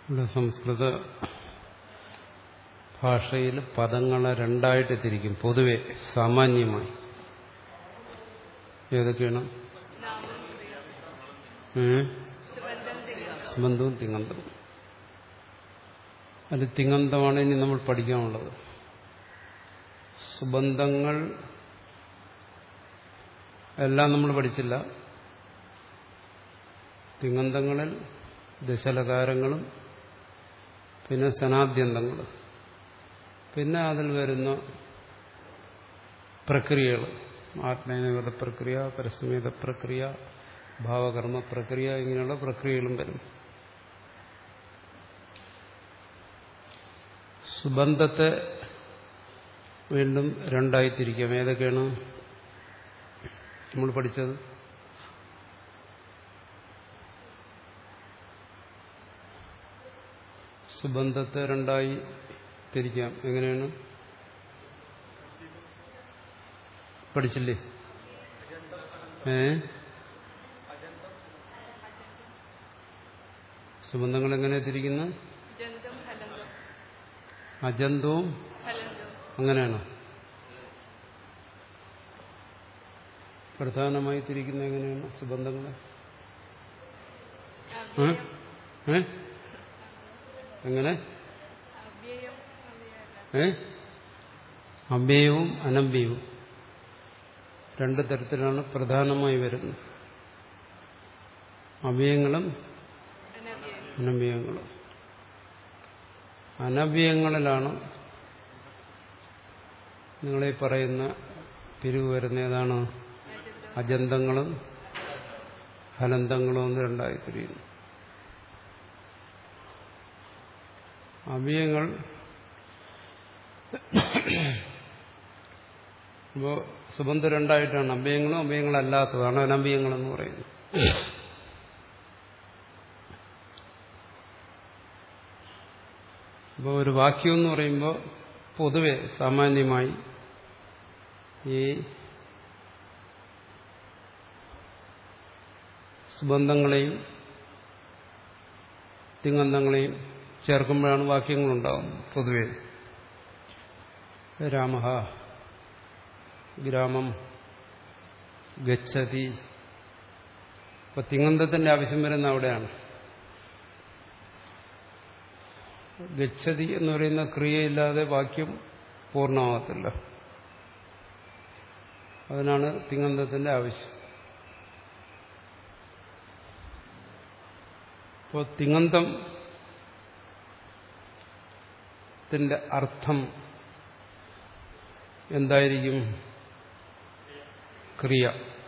ഇവിടെ സംസ്കൃത ഭാഷയിൽ പദങ്ങളെ രണ്ടായിട്ട് തിരിക്കും പൊതുവെ സാമാന്യമായി ഏതൊക്കെയാണ് ഏ? സുബന്ധവും തിങ്ങന്തവും അതിൽ തിങ്ങന്തമാണ് ഇനി നമ്മൾ പഠിക്കാനുള്ളത് സുബന്ധങ്ങൾ എല്ലാം നമ്മൾ പഠിച്ചില്ല തിങ്ങന്തങ്ങളിൽ ദശലകാരങ്ങളും പിന്നെ സനാദ്യന്തങ്ങളും പിന്നെ അതിൽ വരുന്ന പ്രക്രിയകൾ ആത്മീയത പ്രക്രിയ പരസ്മീത പ്രക്രിയ ഭാവകർമ്മ പ്രക്രിയ ഇങ്ങനെയുള്ള പ്രക്രിയകളും വരും സുബന്ധത്തെ വീണ്ടും രണ്ടായി തിരിക്കാം ഏതൊക്കെയാണ് നമ്മൾ പഠിച്ചത് സുബന്ധത്തെ രണ്ടായി തിരിക്കാം എങ്ങനെയാണ് പഠിച്ചില്ലേ ഏ സുബന്ധങ്ങൾ എങ്ങനെ തിരിക്കുന്നു ജന്തം ഹലന്തം അജന്തവും ഹലന്തം അങ്ങനെയാണോ പ്രധാനമായി തിരിക്കുന്ന എങ്ങനെയാണ് സുബന്ധങ്ങളെ ഏ? ഏ? എങ്ങനെ അവ്യയം അവ്യയമല്ല ഏ അഭ്യയവും അനഭ്യവും രണ്ട് തരത്തിലാണ് പ്രധാനമായി വരുന്നത് അവയങ്ങളും അനവ്യയം അനഭ്യങ്ങളും അനഭ്യങ്ങളിലാണ് നിങ്ങളീ പറയുന്ന പിരിവ് വരുന്ന ഏതാണ് അജന്തങ്ങളും ഹലന്തങ്ങളും എന്ന് രണ്ടായി തിരിയുന്നു അവയങ്ങൾ അപ്പോൾ സുബന്ധ രണ്ടായിട്ടാണ് അഭയങ്ങളും അഭയങ്ങളല്ലാത്തതാണ് അനഭയങ്ങളെന്ന് പറയുന്നത് അപ്പോൾ ഒരു വാക്യം എന്ന് പറയുമ്പോൾ പൊതുവെ സാമാന്യമായി ഈ സുബന്ധങ്ങളെയും തിങ്ങന്തങ്ങളെയും ചേർക്കുമ്പോഴാണ് വാക്യങ്ങളുണ്ടാകുന്നത് പൊതുവെ രാമ ഗ്രാമം ഗച്ഛതി ഇപ്പൊ തിങ്ങന്തത്തിന്റെ ആവശ്യം വരുന്ന അവിടെയാണ് ഗച്ഛതി എന്ന് പറയുന്ന ക്രിയയില്ലാതെ വാക്യം പൂർണ്ണമാകത്തില്ല അതിനാണ് തിങ്ങന്തത്തിന്റെ ആവശ്യം ഇപ്പോൾ തിങ്ങന്തം ത്തിന്റെ അർത്ഥം എന്തായിരിക്കും ക്രിയ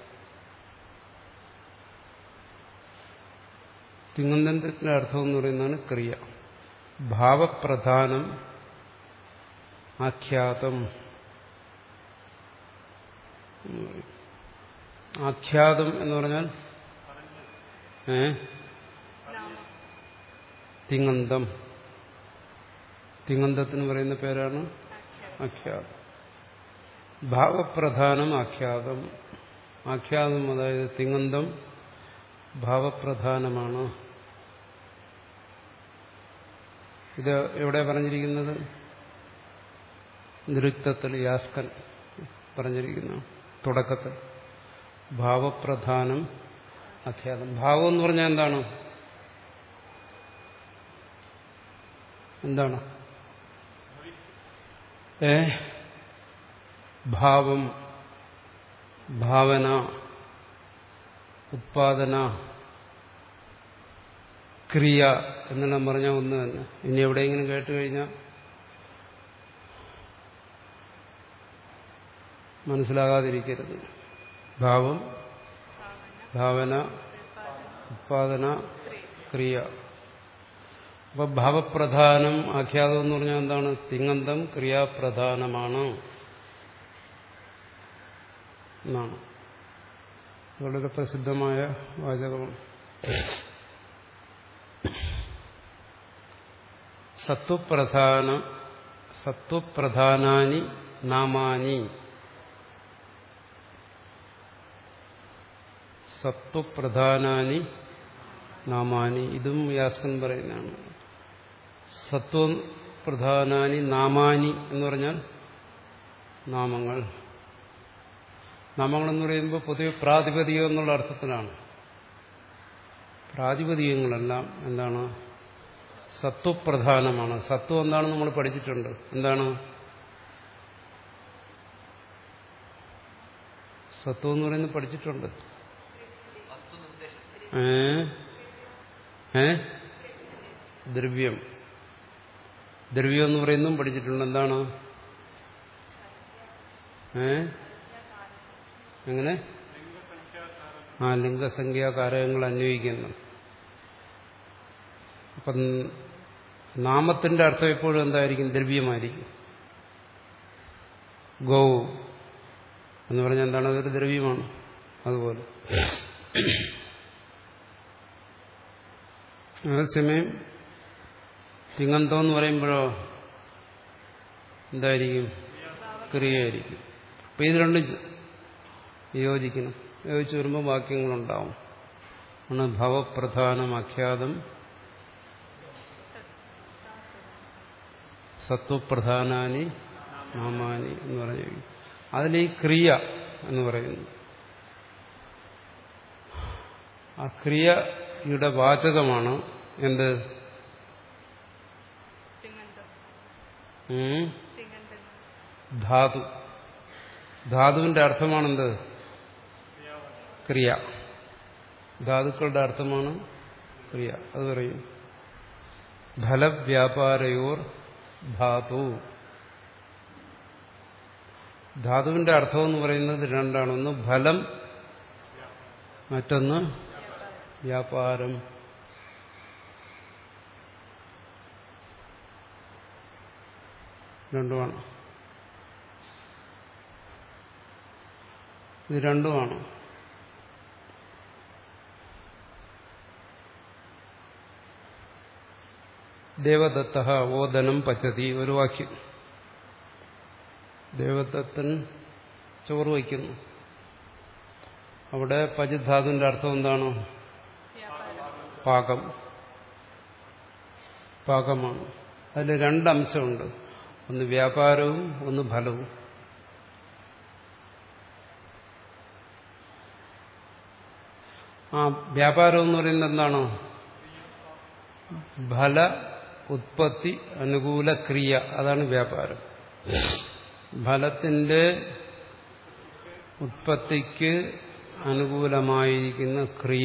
തിങ്ങന്തത്തിന്റെ അർത്ഥം എന്ന് പറയുന്നതാണ് ക്രിയ ഭാവപ്രധാനം ആഖ്യാതം ആഖ്യാതം എന്ന് പറഞ്ഞാൽ ഏ നാമം തിങ്ങന്തം തിങ്ങന്തത്തിന് പറയുന്ന പേരാണ് ആഖ്യാനം ആഖ്യാതം ഭാവപ്രധാനം ആഖ്യാതം ആഖ്യാതം അതായത് തിങ്ങന്തം ഭാവപ്രധാനമാണ് ഇത് എവിടെ പറഞ്ഞിരിക്കുന്നത് നൃത്തത്തിൽ യാസ്കൻ പറഞ്ഞിരിക്കുന്നു തുടക്കത്തിൽ ഭാവപ്രധാനം ആഖ്യാതം ഭാവം എന്ന് പറഞ്ഞാൽ എന്താണ് എന്താണ് ഏ ഭാവം ഭാവന ഉത്പാദന ക്രിയ എന്നെല്ലാം പറഞ്ഞാൽ ഒന്ന് തന്നെ ഇനി എവിടെയെങ്കിലും കേട്ട് കഴിഞ്ഞാൽ മനസ്സിലാകാതിരിക്കരുത് ഭാവം ഭാവന ഉത്പാദന ക്രിയ അപ്പൊ ഭാവപ്രധാനം ആഖ്യാതം എന്ന് പറഞ്ഞാൽ എന്താണ് തിങ്ങന്തം ക്രിയാപ്രധാനമാണ് എന്നാണ് വളരെ പ്രസിദ്ധമായ വാചകമാണ് സത്വപ്രധാന സത്വപ്രധാനാനി നാമാനി സത്വപ്രധാനാനി നാമാനി ഇതും വ്യാസൻ പറയുന്നതാണ് സത്വം പ്രധാനാനി നാമാനി എന്ന് പറഞ്ഞാൽ നാമങ്ങൾ നാമങ്ങൾ എന്ന് പറയുമ്പോൾ പൊതുവെ പ്രാതിപതികം എന്നുള്ള അർത്ഥത്തിലാണ് പ്രാതിപതികങ്ങളെല്ലാം എന്താണ് സത്വപ്രധാനമാണ് സത്വം എന്താണെന്ന് നമ്മൾ പഠിച്ചിട്ടുണ്ട് എന്താണ് സത്വം എന്ന് പറയുന്നത് പഠിച്ചിട്ടുണ്ട് ഏ ഏ ദ്രവ്യം ദ്രവ്യം എന്ന് പറയുന്നതും പഠിച്ചിട്ടുണ്ട് എന്താണ് ഏ എങ്ങനെ ആ ലിംഗസംഖ്യാകാരകങ്ങൾ അന്വയിക്കുന്നു അപ്പം നാമത്തിന്റെ അർത്ഥം എപ്പോഴും എന്തായിരിക്കും ദ്രവ്യമായിരിക്കും ഗൗ എന്ന് പറഞ്ഞാൽ എന്താണ് അതൊരു ദ്രവ്യമാണ് അതുപോലെ അതേസമയം തിങ്ങന്തം എന്ന് പറയുമ്പോഴോ എന്തായിരിക്കും ക്രിയയായിരിക്കും അപ്പൊ ഇത് രണ്ടും യോജിക്കണം യോജിച്ച് വരുമ്പോൾ വാക്യങ്ങളുണ്ടാവും ആണ് ഭവപ്രധാനം അഖ്യാതം സത്വപ്രധാനാനി നാമാനി എന്ന് പറഞ്ഞു അതിൽ ഈ ക്രിയ എന്ന് പറയുന്നു ആ ക്രിയയുടെ വാചകമാണ് എന്ത് തിങ്ങന്തം ഉം? തിങ്ങന്തം ധാതു ധാതുവിന്റെ അർത്ഥമാണെന്ത് ക്രിയ ധാതുക്കളുടെ അർത്ഥമാണ് ക്രിയ അത് പറയും ഫലവ്യാപാരയോർ ധാതു ധാതുവിന്റെ അർത്ഥം എന്ന് പറയുന്നത് രണ്ടാണ് ഒന്ന് ഫലം മറ്റൊന്ന് വ്യാപാരം രണ്ടുമാണ് ഇത് രണ്ടുമാണ് ദേവദത്ത ഓദനം പച്ചതി ഒരു വാക്യം ദേവദത്തൻ ചോറ് വയ്ക്കുന്നു അവിടെ പചധാതുവിന്റെ അർത്ഥം എന്താണ് വ്യാപാരം പാകം പാകമാണ് അതിൽ രണ്ടംശമുണ്ട് ഒന്ന് വ്യാപാരവും ഒന്ന് ഫലവും ആ വ്യാപാരം എന്ന് പറയുന്നത് എന്താണ് ഫല ഉത്പത്തി അനുകൂല ക്രിയ അതാണ് വ്യാപാരം ഫലത്തിന്റെ ഉത്പത്തിക്ക് അനുകൂലമായിരിക്കുന്ന ക്രിയ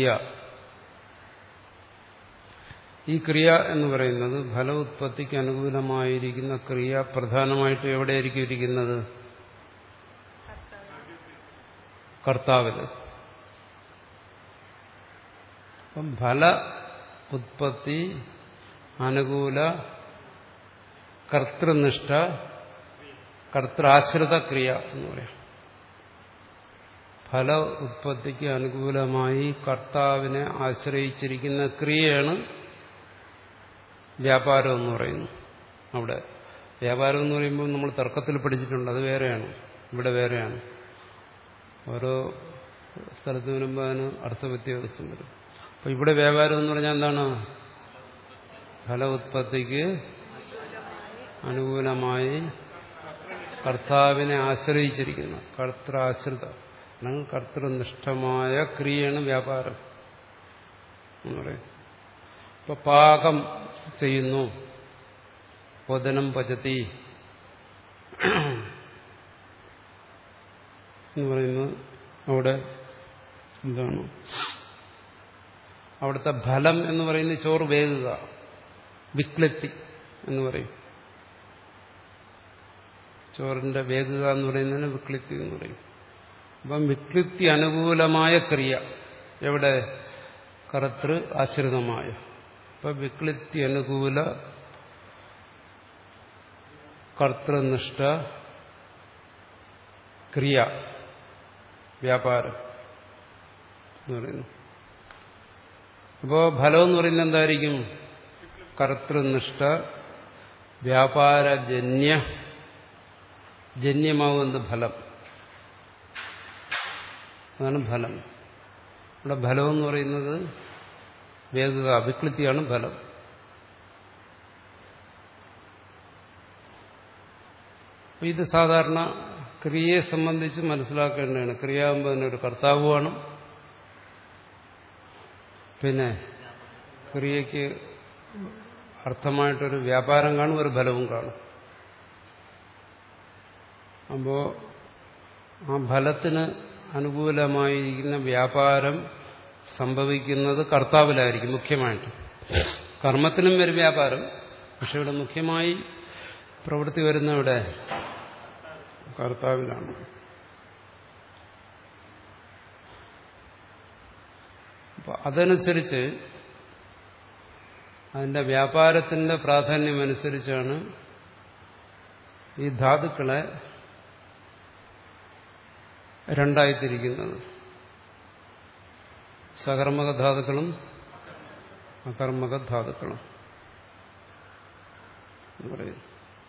ഈ ക്രിയ എന്ന് പറയുന്നത് ഫല ഉത്പത്തിക്ക് അനുകൂലമായിരിക്കുന്ന ക്രിയ പ്രധാനമായിട്ടും എവിടെയായിരിക്കും ഇരിക്കുന്നത് കർത്താവിൽ അപ്പം ഫല ഉത്പത്തി അനുകൂല കർത്തൃനിഷ്ഠ കർത്തൃആശ്രിത ക്രിയ എന്ന് പറയാം ഫല ഉത്പത്തിക്ക് അനുകൂലമായി കർത്താവിനെ ആശ്രയിച്ചിരിക്കുന്ന ക്രിയയാണ് വ്യാപാരം എന്ന് പറയുന്നു അവിടെ വ്യാപാരം എന്ന് പറയുമ്പോൾ നമ്മൾ തർക്കത്തിൽ പഠിച്ചിട്ടുണ്ട് അത് വേറെയാണ് ഇവിടെ വേറെയാണ് ഓരോ സ്ഥലത്ത് വരുമ്പോൾ അതിന് അർത്ഥവ്യത്യാസം വരും അപ്പൊ ഇവിടെ വ്യാപാരം എന്ന് പറഞ്ഞാൽ എന്താണ് ഫല ഉത്പത്തിക്ക് അനുകൂലമായി കർത്താവിനെ ആശ്രയിച്ചിരിക്കുന്ന കർത്തൃആശ്രിത അല്ലെങ്കിൽ കർത്തൃനിഷ്ഠമായ ക്രിയയാണ് വ്യാപാരം എന്ന് പറയും ഇപ്പൊ പാകം ചെയ്യുന്നു പൊതനം പചത്തി എന്ന് പറയുന്നത് അവിടെ എന്താണ് അവിടുത്തെ ഫലം എന്ന് പറയുന്നത് ചോറ് വേകുക വിക്ലത്തി എന്ന് പറയും ചോറിന്റെ വേകുക എന്ന് പറയുന്നതിന് വിക്ലിത്തി എന്ന് പറയും അപ്പം വിക്ലിത്തി അനുകൂലമായ ക്രിയ എവിടെ കർത്തൃ ആശ്രിതമായ അപ്പൊ വിക്ലിത്തി അനുകൂല കർത്തൃനിഷ്ഠ ക്രിയ വ്യാപാരം എന്ന് പറയുന്നു അപ്പോ ഫലം എന്ന് പറയുന്നത് എന്തായിരിക്കും കർത്തൃനിഷ്ഠ വ്യാപാരജന്യ ജന്യമാവുന്നത് ഫലം അതാണ് ഫലം ഇവിടെ ഫലം എന്ന് പറയുന്നത് വേഗത വിക്ലിത്തിയാണ് ഫലം അപ്പൊ ഇത് സാധാരണ ക്രിയയെ സംബന്ധിച്ച് മനസ്സിലാക്കേണ്ടതാണ് ക്രിയാകുമ്പോൾ തന്നെ ഒരു കർത്താവുമാണ് പിന്നെ ക്രിയയ്ക്ക് അർത്ഥമായിട്ടൊരു വ്യാപാരം കാണും ഒരു ഫലവും കാണും അപ്പോ ആ ഫലത്തിന് അനുകൂലമായിരിക്കുന്ന വ്യാപാരം സംഭവിക്കുന്നത് കർത്താവിലായിരിക്കും മുഖ്യമായിട്ട് കർമ്മത്തിനും വരും വ്യാപാരം പക്ഷെ ഇവിടെ മുഖ്യമായി പ്രവൃത്തി വരുന്ന ഇവിടെ കർത്താവിലാണ് അപ്പൊ അതനുസരിച്ച് അതിന്റെ വ്യാപാരത്തിന്റെ പ്രാധാന്യമനുസരിച്ചാണ് ഈ ധാതുക്കളെ രണ്ടായിത്തിരിക്കുന്നത് സകർമ്മക ധാതുക്കളും അകർമ്മക ധാതുക്കളും എന്ന് പറയുന്നു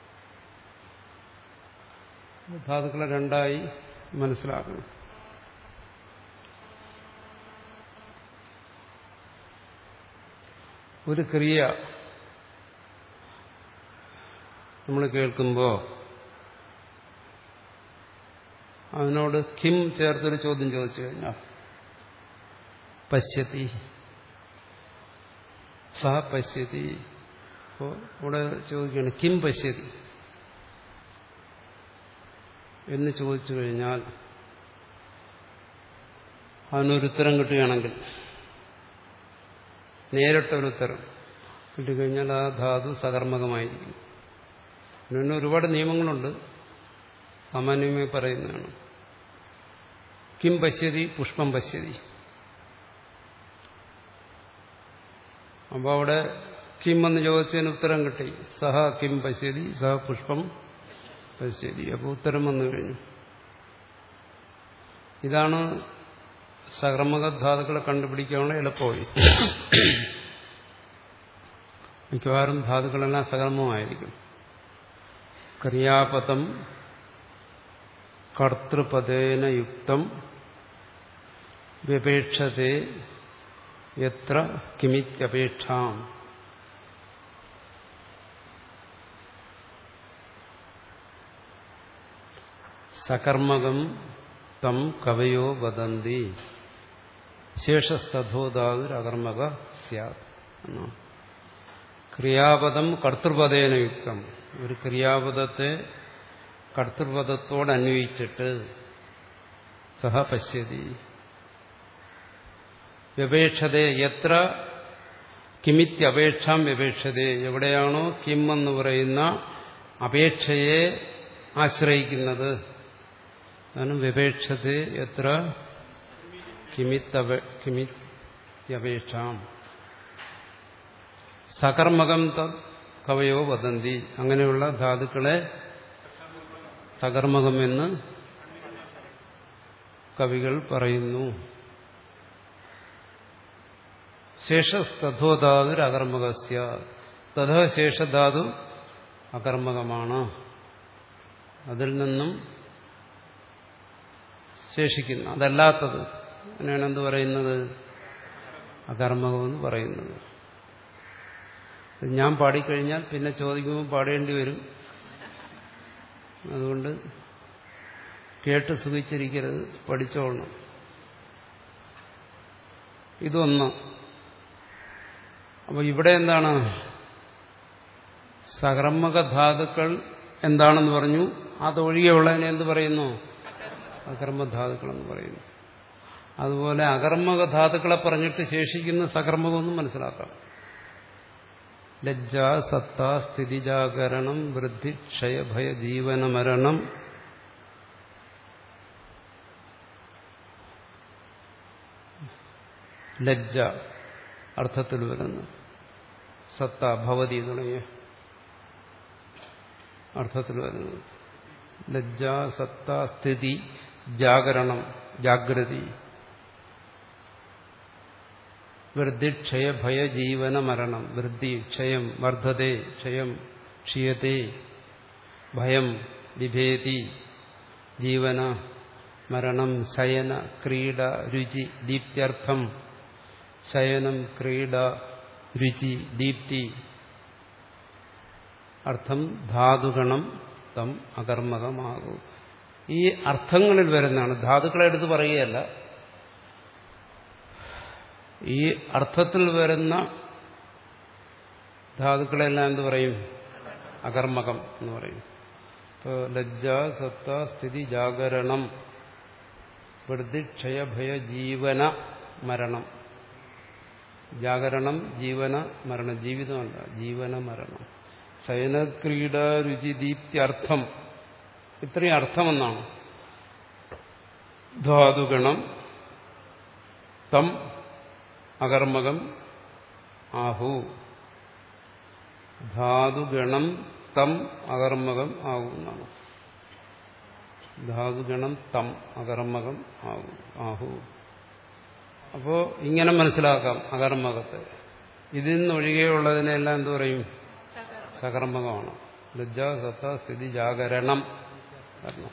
ധാതുക്കളെ രണ്ടായി മനസ്സിലാക്കണം ഒരു ക്രിയ നമ്മൾ കേൾക്കുമ്പോൾ അതിനോട് കിം ചേർത്തൊരു ചോദ്യം ചോദിച്ചു കഴിഞ്ഞാൽ പശ്യത്തി സഹ പശ്യത്തി അപ്പോൾ ഇവിടെ ചോദിക്കുകയാണ് കിം പശ്യതി എന്ന് ചോദിച്ചു കഴിഞ്ഞാൽ അതിനൊരുത്തരം കിട്ടുകയാണെങ്കിൽ നേരിട്ടൊരുത്തരം കിട്ടിക്കഴിഞ്ഞാൽ ആ ധാതു സകർമ്മകമായിരിക്കും പിന്നെ ഒരുപാട് നിയമങ്ങളുണ്ട് സാമാന്യമായി പറയുന്നതാണ് കിം പശ്യതി പുഷ്പം പശ്യതി അപ്പോൾ അവിടെ കിം എന്ന് ചോദിച്ചതിന് ഉത്തരം കിട്ടി സഹ കിം പശ്യതി സഹ പുഷ്പം പശ്യതി അപ്പോൾ ഉത്തരം വന്നു കഴിഞ്ഞു ഇതാണ് സകർമ്മക ധാതുക്കളെ കണ്ടുപിടിക്കാനുള്ള എളുപ്പമായി മിക്കവാറും ധാതുക്കളെല്ലാം സകർമ്മമായിരിക്കും ക്രിയാപദം കർത്തൃപദേന യുക്തം വ്യപേക്ഷത്തെ എത്ര കിമിത്യപേക്ഷാം സകർമ്മകം തം കവയോ വദന്തി ശേഷസ്തധോധാതുരകർമ്മക സ്യാത് എന്നാണ് ക്രിയാപദം കർത്തൃപദേന യുക്തം ഒരു ക്രിയാപദത്തെ കർത്തൃപദത്തോട് അന്വയിച്ചിട്ട് സഹ പശ്യതി വ്യപേക്ഷതേ എത്ര കിമിത്യപേക്ഷാം വ്യപേക്ഷതേ എവിടെയാണോ കിം എന്ന് പറയുന്ന അപേക്ഷയെ ആശ്രയിക്കുന്നത് അതാണ് വ്യപേക്ഷത എത്ര കിമിത്യപേക്ഷാം സകർമ്മകം കവയോ വദന്തി അങ്ങനെയുള്ള ധാതുക്കളെ സകർമ്മകം എന്ന് കവികൾ പറയുന്നു ശേഷസ്തധോധാതുർ അകർമ്മകസ്യ തഥ ശേഷധാതു അകർമ്മകമാണ് അതിൽ നിന്നും ശേഷിക്കുന്നു അതല്ലാത്തത് അങ്ങനെയാണ് എന്ത് പറയുന്നത് അകർമ്മകമെന്ന് പറയുന്നത് ഞാൻ പാടിക്കഴിഞ്ഞാൽ പിന്നെ ചോദിക്കുമ്പോൾ പാടേണ്ടി വരും അതുകൊണ്ട് കേട്ട് സുഖിച്ചിരിക്കരുത് പഠിച്ചോളണം ഇതൊന്ന് അപ്പോൾ ഇവിടെ എന്താണ് സകർമ്മക ധാതുക്കൾ എന്താണെന്ന് പറഞ്ഞു അതൊഴികെയുള്ളതിനെ എന്ത് പറയുന്നു അകർമ്മധാതുക്കളെന്ന് പറയുന്നു അതുപോലെ അകർമ്മക ധാതുക്കളെ പറഞ്ഞിട്ട് ശേഷിക്കുന്ന സകർമ്മകമൊന്നും മനസ്സിലാക്കാം ലജ്ജ സത്ത സ്ഥിതിജാകരണം വൃദ്ധി ക്ഷയഭയ ജീവനമരണം ലജ്ജ അർത്ഥത്തിൽ വരുന്നു സത്ത ഭവതി തുടങ്ങിയ അർത്ഥത്തിൽ വരുന്നത് ലജ്ജ സത്ത സ്ഥിതി ജാഗരണം ജാഗ്രതി വൃദ്ധി ക്ഷയ ഭയ ജീവന മരണം വൃദ്ധി ക്ഷയം വർദ്ധതേ ക്ഷയം ക്ഷീയത്തെ ഭയം വിഭേതി ജീവന മരണം ശയന ക്രീഡ രുചി ദീപ്ത്യർത്ഥം ശയനം ക്രീഡ രുചി ദീപ്തി അർത്ഥം ധാതുഗണം തം അകർമ്മകമാകൂ ഈ അർത്ഥങ്ങളിൽ വരുന്നതാണ് ധാതുക്കളെ എടുത്ത് പറയുകയല്ല ഈ അർത്ഥത്തിൽ വരുന്ന ധാതുക്കളെല്ലാം എന്ത് പറയും അകർമ്മകം എന്ന് പറയും ഇപ്പോൾ ലജ്ജ സത്ത സ്ഥിതി ജാഗരണം വൃദ്ധി ക്ഷയഭയ ജീവന മരണം ജാഗരണം ജീവന മരണം ജീവിതമല്ല ജീവന മരണം ശയനക്രീഡ രുചിദീപ്ത്യർത്ഥം ഇത്രയും അർത്ഥമെന്നാണ് ധാതുഗണം തം അകർമ്മകം ആഹു ധാതുഗണം തം അകർമ്മകം ആകുന്നതാണ് ധാതുഗണം തം അകർമ്മകം ആകും ആഹു അപ്പോ ഇങ്ങനെ മനസ്സിലാക്കാം അകർമ്മകത്തെ ഇതിൽ നിന്നൊഴികെയുള്ളതിനെല്ലാം എന്തു പറയും സകർമ്മകമാണ് ലജ്ജ സത്ത സ്ഥിതി ജാഗരണം വരണം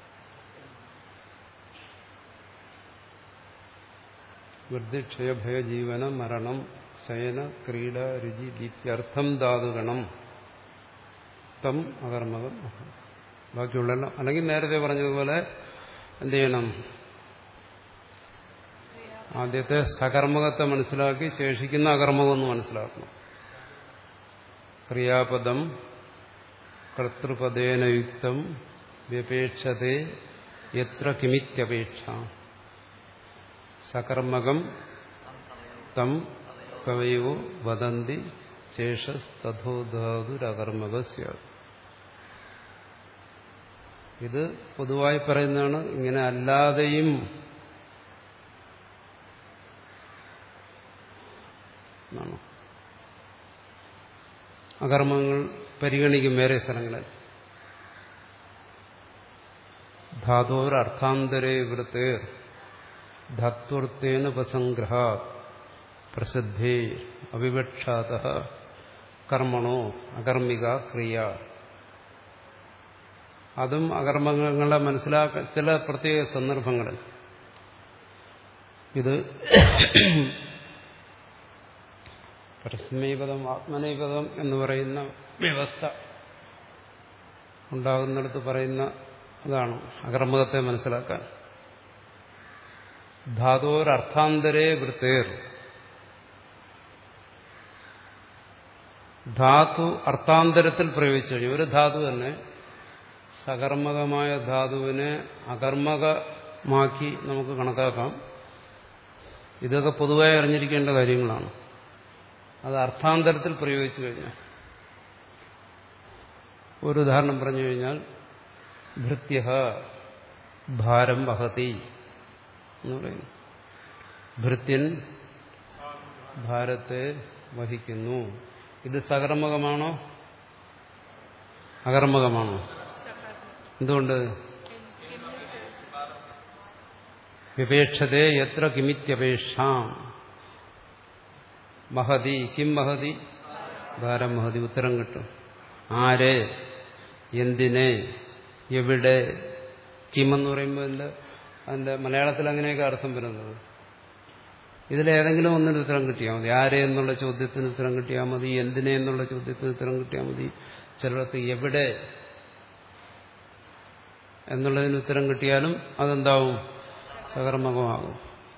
വൃദ്ധിക്ഷയഭയ ജീവന മരണം ശയന ക്രീഡ രുചി ദീപ്യർത്ഥം ധാതുഗണം തം അകർമ്മകം ബാക്കിയുള്ള അല്ലെങ്കിൽ നേരത്തെ പറഞ്ഞതുപോലെ എന്ത് ചെയ്യണം ആദ്യത്തെ സകർമ്മകത്തെ മനസ്സിലാക്കി ശേഷിക്കുന്ന അകർമ്മകം എന്ന് മനസ്സിലാക്കണം ക്രിയാപദം കർത്തൃപദേന യുക്തം വ്യപേക്ഷതേ എത്ര കിമിത്യപേക്ഷ സകർമ്മകം തം കവയോ വദന്തി ശേഷസ്തഥോധാതുരകർമ്മക സ്യാത് ഇത് പൊതുവായി പറയുന്നതാണ് ഇങ്ങനെ അല്ലാതെയും എന്നാണ് അകർമ്മങ്ങൾ പരിഗണിക്കും വേറെ സ്ഥലങ്ങളിൽ ധാതോരർത്ഥാന്തരേ വൃത്തേർ ധത്വർത്ഥേന ഉപസംഗ്രഹ പ്രസിദ്ധേ അവിവക്ഷാത കർമ്മണോ അകർമ്മിക ക്രിയ അതും അകർമ്മങ്ങളെ മനസ്സിലാക്കാൻ ചില പ്രത്യേക സന്ദർഭങ്ങളിൽ ഇത് പരസ്മീപദം ആത്മനീപദം എന്ന് പറയുന്ന വ്യവസ്ഥ ഉണ്ടാകുന്നിടത്ത് പറയുന്ന അതാണ് അകർമ്മകത്തെ മനസ്സിലാക്കാൻ ധാതോരർത്ഥാന്തരേ വൃത്തേർ ധാതു അർത്ഥാന്തരത്തിൽ പ്രയോഗിച്ചു കഴിഞ്ഞു ഒരു ധാതു തന്നെ സകർമ്മകമായ ധാതുവിനെ അകർമ്മകമാക്കി നമുക്ക് കണക്കാക്കാം ഇതൊക്കെ പൊതുവായി അറിഞ്ഞിരിക്കേണ്ട കാര്യങ്ങളാണ് അത് അർത്ഥാന്തരത്തിൽ പ്രയോഗിച്ചു കഴിഞ്ഞാൽ ഒരു ഉദാഹരണം പറഞ്ഞു കഴിഞ്ഞാൽ ഭൃത്യ ഭാരം വഹതി എന്ന് പറയുന്നു ഭൃത്യൻ ഭാരത്തെ വഹിക്കുന്നു ഇത് സകർമ്മകമാണോ അകർമ്മകമാണോ എന്തുകൊണ്ട് വിപേക്ഷതേ എത്ര കിമിത്യപേക്ഷ മഹതി കിം മഹതി ഭാരം മഹതി ഉത്തരം കിട്ടും ആരെ എന്തിനെ എവിടെ കിമെന്ന് പറയുമ്പോൾ അതിൻ്റെ അതിൻ്റെ മലയാളത്തിൽ അങ്ങനെയൊക്കെ അർത്ഥം വരുന്നത് ഇതിലേതെങ്കിലും ഒന്നിന് ഉത്തരം കിട്ടിയാൽ മതി ആരെ എന്നുള്ള ചോദ്യത്തിന് ഉത്തരം കിട്ടിയാൽ മതി എന്തിനെ എന്നുള്ള ചോദ്യത്തിന് ഉത്തരം കിട്ടിയാൽ മതി ചിലർക്ക് എവിടെ എന്നുള്ളതിന് ഉത്തരം കിട്ടിയാലും അതെന്താവും സകർമ്മകമാകും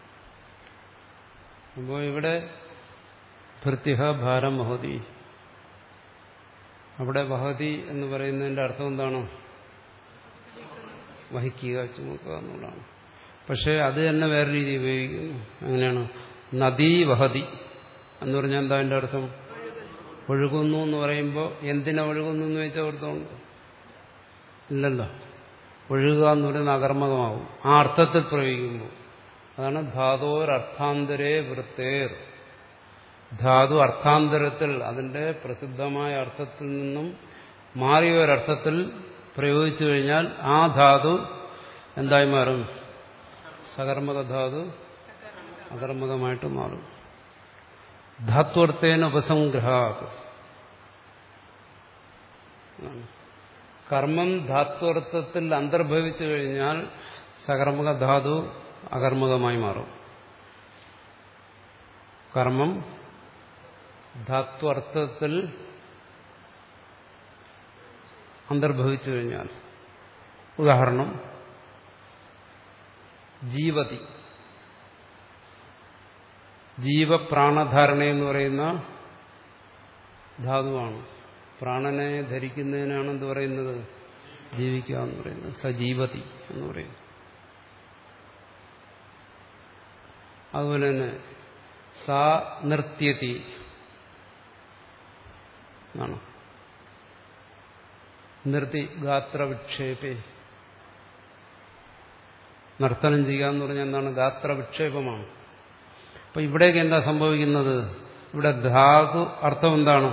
അപ്പോൾ ഇവിടെ ഭൃത്യഹ ഭാരം മഹതി അവിടെ വഹതി എന്ന് പറയുന്നതിന്റെ അർത്ഥം എന്താണ് വഹിക്കുക ചുമക്കുക എന്നുള്ളതാണ് പക്ഷേ അത് തന്നെ വേറെ രീതി ഉപയോഗിക്കുന്നു എങ്ങനെയാണ് നദീ വഹതി എന്ന് പറഞ്ഞാൽ എന്താ അതിന്റെ അർത്ഥം ഒഴുകുന്നു എന്ന് പറയുമ്പോൾ എന്തിനാ ഒഴുകുന്നു എന്ന് വെച്ചാൽ അർത്ഥമുണ്ട് ഇല്ലല്ലോ ഒഴുകുക എന്ന് പറയുന്ന അകർമ്മകമാവും ആ അർത്ഥത്തിൽ പ്രയോഗിക്കുമ്പോൾ അതാണ് ധാതോരർത്ഥാന്തരേ വൃത്തേർ ധാതു അർത്ഥാന്തരത്തിൽ അതിന്റെ പ്രസിദ്ധമായ അർത്ഥത്തിൽ നിന്നും മാറിയ ഒരർത്ഥത്തിൽ പ്രയോഗിച്ചു കഴിഞ്ഞാൽ ആ ധാതു എന്തായി മാറും സകർമ്മക ധാതു അകർമ്മകമായിട്ട് മാറും ധാത്വർത്ഥേന ഉപസംഗ്രഹ കർമ്മം ധാത്വർത്ഥത്തിൽ അന്തർഭവിച്ചു കഴിഞ്ഞാൽ സകർമ്മക ധാതു അകർമ്മകമായി മാറും കർമ്മം ധാത്വർത്ഥത്തിൽ അന്തർഭവിച്ചു കഴിഞ്ഞാൽ ഉദാഹരണം ജീവതി ജീവപ്രാണധാരണ എന്ന് പറയുന്ന ധാതുവാണ് പ്രാണനെ ധരിക്കുന്നതിനാണ് എന്ത് പറയുന്നത് ജീവിക്കുക എന്ന് പറയുന്നത് സജീവതി എന്ന് പറയുന്നു അതുപോലെ തന്നെ സാ നൃത്യതി എന്നാണ് നിർത്തി ഗാത്രവിക്ഷേപേ നർത്തനം ചെയ്യുക എന്ന് പറഞ്ഞാൽ എന്താണ് ഗാത്രവിക്ഷേപമാണ് അപ്പൊ ഇവിടേക്ക് എന്താ സംഭവിക്കുന്നത് ഇവിടെ ധാതു അർത്ഥം എന്താണ്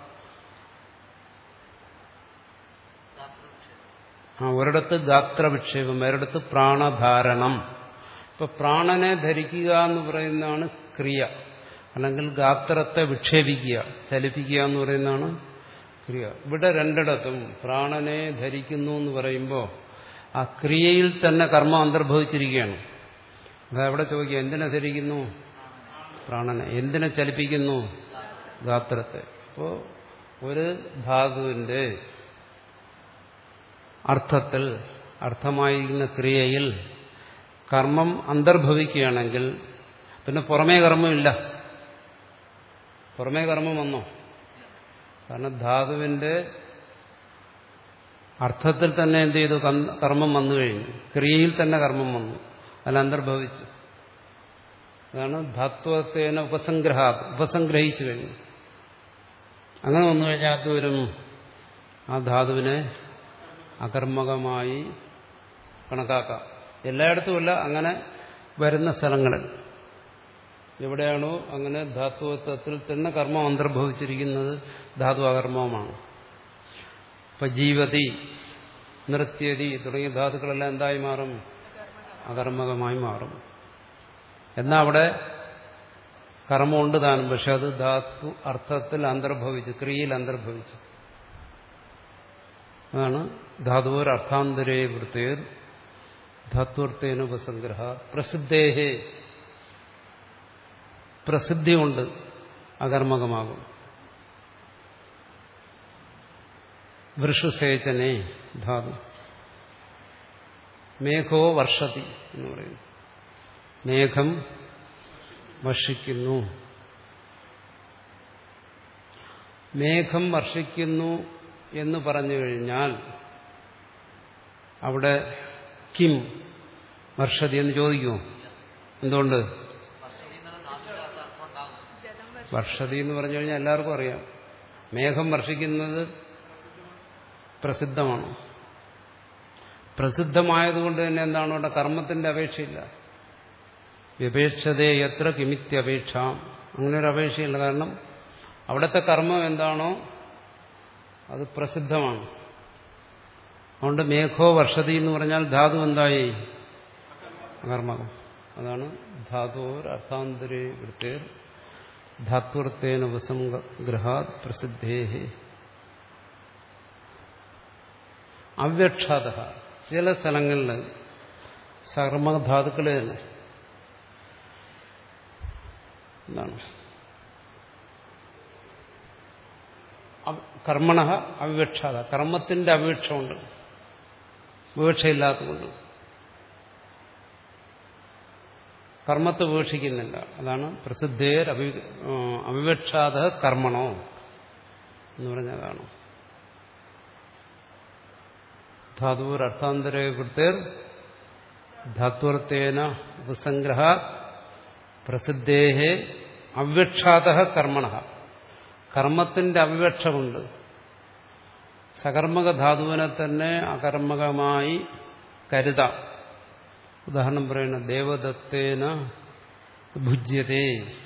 ആ ഒരിടത്ത് ഗാത്രവിക്ഷേപം ഒരിടത്ത് പ്രാണധാരണം ഇപ്പൊ പ്രാണനെ ധരിക്കുക എന്ന് പറയുന്നതാണ് ക്രിയ അല്ലെങ്കിൽ ഗാത്രത്തെ വിക്ഷേപിക്കുക ചലിപ്പിക്കുക എന്ന് പറയുന്നതാണ് ക്രിയ ഇവിടെ രണ്ടിടത്തും പ്രാണനെ ധരിക്കുന്നു എന്ന് പറയുമ്പോൾ ആ ക്രിയയിൽ തന്നെ കർമ്മം അന്തർഭവിച്ചിരിക്കുകയാണ് അതാ എവിടെ ചോദിക്കുക എന്തിനെ ധരിക്കുന്നു പ്രാണനെ എന്തിനെ ചലിപ്പിക്കുന്നു ഗാത്രത്തെ അപ്പോൾ ഒരു ധാതുവിന്റെ അർത്ഥത്തിൽ അർത്ഥമായിരിക്കുന്ന ക്രിയയിൽ കർമ്മം അന്തർഭവിക്കുകയാണെങ്കിൽ പിന്നെ പുറമേ കർമ്മമില്ല പുറമേ കർമ്മം വന്നോ കാരണം ധാതുവിന്റെ അർത്ഥത്തിൽ തന്നെ എന്ത് ചെയ്തു കർമ്മം വന്നു കഴിഞ്ഞു ക്രിയയിൽ തന്നെ കർമ്മം വന്നു അതിൽ അന്തർഭവിച്ചു അതാണ് ധാത്വത്തേന ഉപസംഗ്രഹ ഉപസംഗ്രഹിച്ചു കഴിഞ്ഞു അങ്ങനെ വന്നു കഴിഞ്ഞാൽ അത് വരും ആ ധാതുവിനെ അകർമ്മകമായി കണക്കാക്കാം എല്ലായിടത്തുമല്ല അങ്ങനെ വരുന്ന സ്ഥലങ്ങളിൽ എവിടെയാണോ അങ്ങനെ ധാത്വത്വത്തിൽ തന്നെ കർമ്മം അന്തർഭവിച്ചിരിക്കുന്നത് ധാതു അകർമ്മമാണ് ഇപ്പൊ ജീവതി നൃത്യതി തുടങ്ങിയ ധാതുക്കളെല്ലാം എന്തായി മാറും അകർമ്മകമായി മാറും എന്നാ അവിടെ കർമ്മമുണ്ട് താനും പക്ഷെ അത് ധാതു അർത്ഥത്തിൽ അന്തർഭവിച്ചു ക്രിയയിൽ അന്തർഭവിച്ചു അതാണ് ധാതുവർ അർത്ഥാന്തരേ വൃത്തേർ ധാത്വർത്ഥേന ഉപസംഗ്രഹ പ്രസിദ്ധേഹേ പ്രസിദ്ധി കൊണ്ട് അകർമ്മകമാകും വൃഷുസേചനെ ധാതു മേഘോ വർഷതി എന്ന് പറയുന്നു മേഘം വർഷിക്കുന്നു മേഘം വർഷിക്കുന്നു എന്ന് പറഞ്ഞു കഴിഞ്ഞാൽ അവിടെ കിം വർഷതി എന്ന് ചോദിക്കുമോ എന്തുകൊണ്ട് വർഷതി എന്ന് പറഞ്ഞു കഴിഞ്ഞാൽ എല്ലാവർക്കും അറിയാം മേഘം വർഷിക്കുന്നത് പ്രസിദ്ധമാണ് പ്രസിദ്ധമായതുകൊണ്ട് തന്നെ എന്താണ് അവിടെ കർമ്മത്തിന്റെ അപേക്ഷയില്ല വിപേക്ഷതേ എത്ര കിമിത്യപേക്ഷ അങ്ങനെ ഒരു അപേക്ഷയില്ല കാരണം അവിടുത്തെ കർമ്മം എന്താണോ അത് പ്രസിദ്ധമാണ് അതുകൊണ്ട് മേഘോ വർഷതി എന്ന് പറഞ്ഞാൽ ധാതു എന്തായി അകർമ്മകം അതാണ് ധാതുവർ അർത്ഥാന്തരേ വൃത്തേർ ധാത്വർത്ഥേന ഉപസംഗ്രഹാത് പ്രസിദ്ധേഹേ അവ്യക്ഷാത ചില സ്ഥലങ്ങളിൽ സർമ്മധാതുക്കൾ തന്നെ എന്താണ് കർമ്മണ അവിവക്ഷാത കർമ്മത്തിന്റെ അപേക്ഷമുണ്ട് വിവക്ഷയില്ലാത്തതുകൊണ്ട് കർമ്മത്തെ വീക്ഷിക്കുന്നില്ല അതാണ് പ്രസിദ്ധേർ അഭി അവിവക്ഷാത കർമ്മണോ എന്ന് പറഞ്ഞതാണ് ധാതുർ അർത്ഥാന്തര വൃത്തേർ ധാത്വർത്ഥേന ഉപസംഗ്രഹ പ്രസിദ്ധേഹേ അവ്യക്ഷാത കർമ്മണ കർമ്മത്തിന്റെ അവിവക്ഷമുണ്ട് സകർമ്മക ധാതുവിനെ തന്നെ അകർമ്മകമായി കരുതാം ഉദാഹരണം പറയുന്ന ദേവദത്തേന ഭുജ്യതേ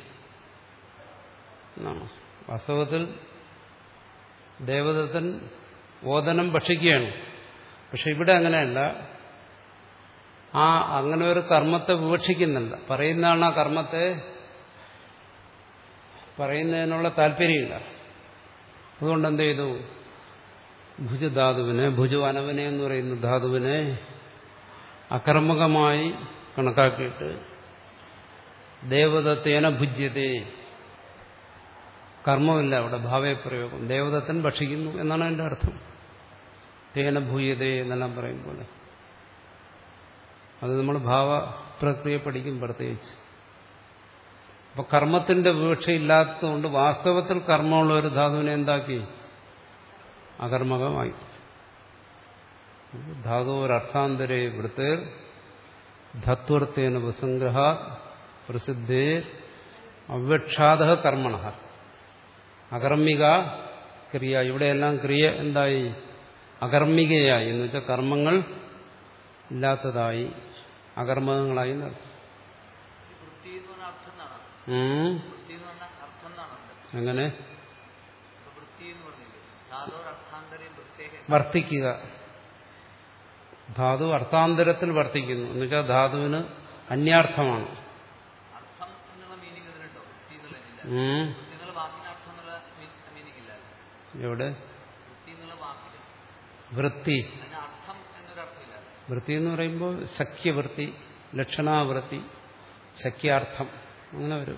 എന്നാണ് വാസ്തവത്തിൽ ദേവദത്തൻ ഓദനം ഭക്ഷിക്കുകയാണ് പക്ഷെ ഇവിടെ അങ്ങനെയല്ല ആ അങ്ങനെ ഒരു കർമ്മത്തെ വിവക്ഷിക്കുന്നില്ല പറയുന്നതാണ് ആ കർമ്മത്തെ പറയുന്നതിനുള്ള താല്പര്യമില്ല അതുകൊണ്ട് എന്ത് ചെയ്തു ഭുജധാതുവിനെ ഭുജവനവനെ എന്ന് പറയുന്ന ധാതുവിനെ അകർമ്മകമായി കണക്കാക്കിയിട്ട് ദേവദത്തേന ഭുജ്യതേ കർമ്മമില്ല അവിടെ ഭാവപ്രയോഗം ദേവദത്തൻ ഭക്ഷിക്കുന്നു എന്നാണ് അതിന്റെ അർത്ഥം തേന ഭൂയതേ എന്നെല്ലാം പറയും പോലെ അത് നമ്മൾ ഭാവ പ്രക്രിയ പഠിക്കും പ്രത്യേകിച്ച് അപ്പൊ കർമ്മത്തിന്റെ വീഴ്ചയില്ലാത്തതുകൊണ്ട് വാസ്തവത്തിൽ കർമ്മമുള്ള ഒരു ധാതുവിനെ എന്താക്കി അകർമ്മകമായി ധാതു ഒരർത്ഥാന്തരേ വൃത്തേർ ധത്വർത്ഥേന ഉപസംഗ്രഹ പ്രസിദ്ധേ അവ്യക്ഷാത കർമ്മണ അകർമ്മിക ക്രിയ ഇവിടെയെല്ലാം ക്രിയ എന്തായി അകർമ്മികയായി എന്ന് വെച്ചാൽ കർമ്മങ്ങൾ ഇല്ലാത്തതായി അകർമ്മകങ്ങളായി നടത്തും വൃത്തി എന്ന് പറഞ്ഞ അർത്ഥം എന്നാണ് ഉം. വൃത്തി എന്ന് പറഞ്ഞ അർത്ഥം എന്നാണ് അതിന്റെ. എങ്ങനെ ഇപ്പൊ വൃത്തി എന്ന് പറഞ്ഞില്ലേ ധാതോർ അർത്ഥാന്തരം വൃത്തേഹ വർത്തിക്കുക ധാതു അർത്ഥാന്തരത്തിൽ വർത്തിക്കുന്നു എന്നുവെച്ചാൽ ധാതുവിന് അന്യാർത്ഥമാണ് അർത്ഥം എന്നുള്ള മീനിങ് ഇതിനുണ്ടോ വൃത്തി എന്നുള്ളതിനില്ല ഉം. വൃത്തി എന്നുള്ള വാക്കിന് അർത്ഥം എന്നുള്ള മീനിങ് ഇല്ല എവിടെ വൃത്തി എന്നുള്ള വാക്കിന് വൃത്തി അതിന് അർത്ഥം എന്നൊരു അർത്ഥമില്ല വൃത്തി എന്ന് പറയുമ്പോൾ സഖ്യവൃത്തി ലക്ഷണാവൃത്തി സഖ്യാർത്ഥം അങ്ങനെ വരും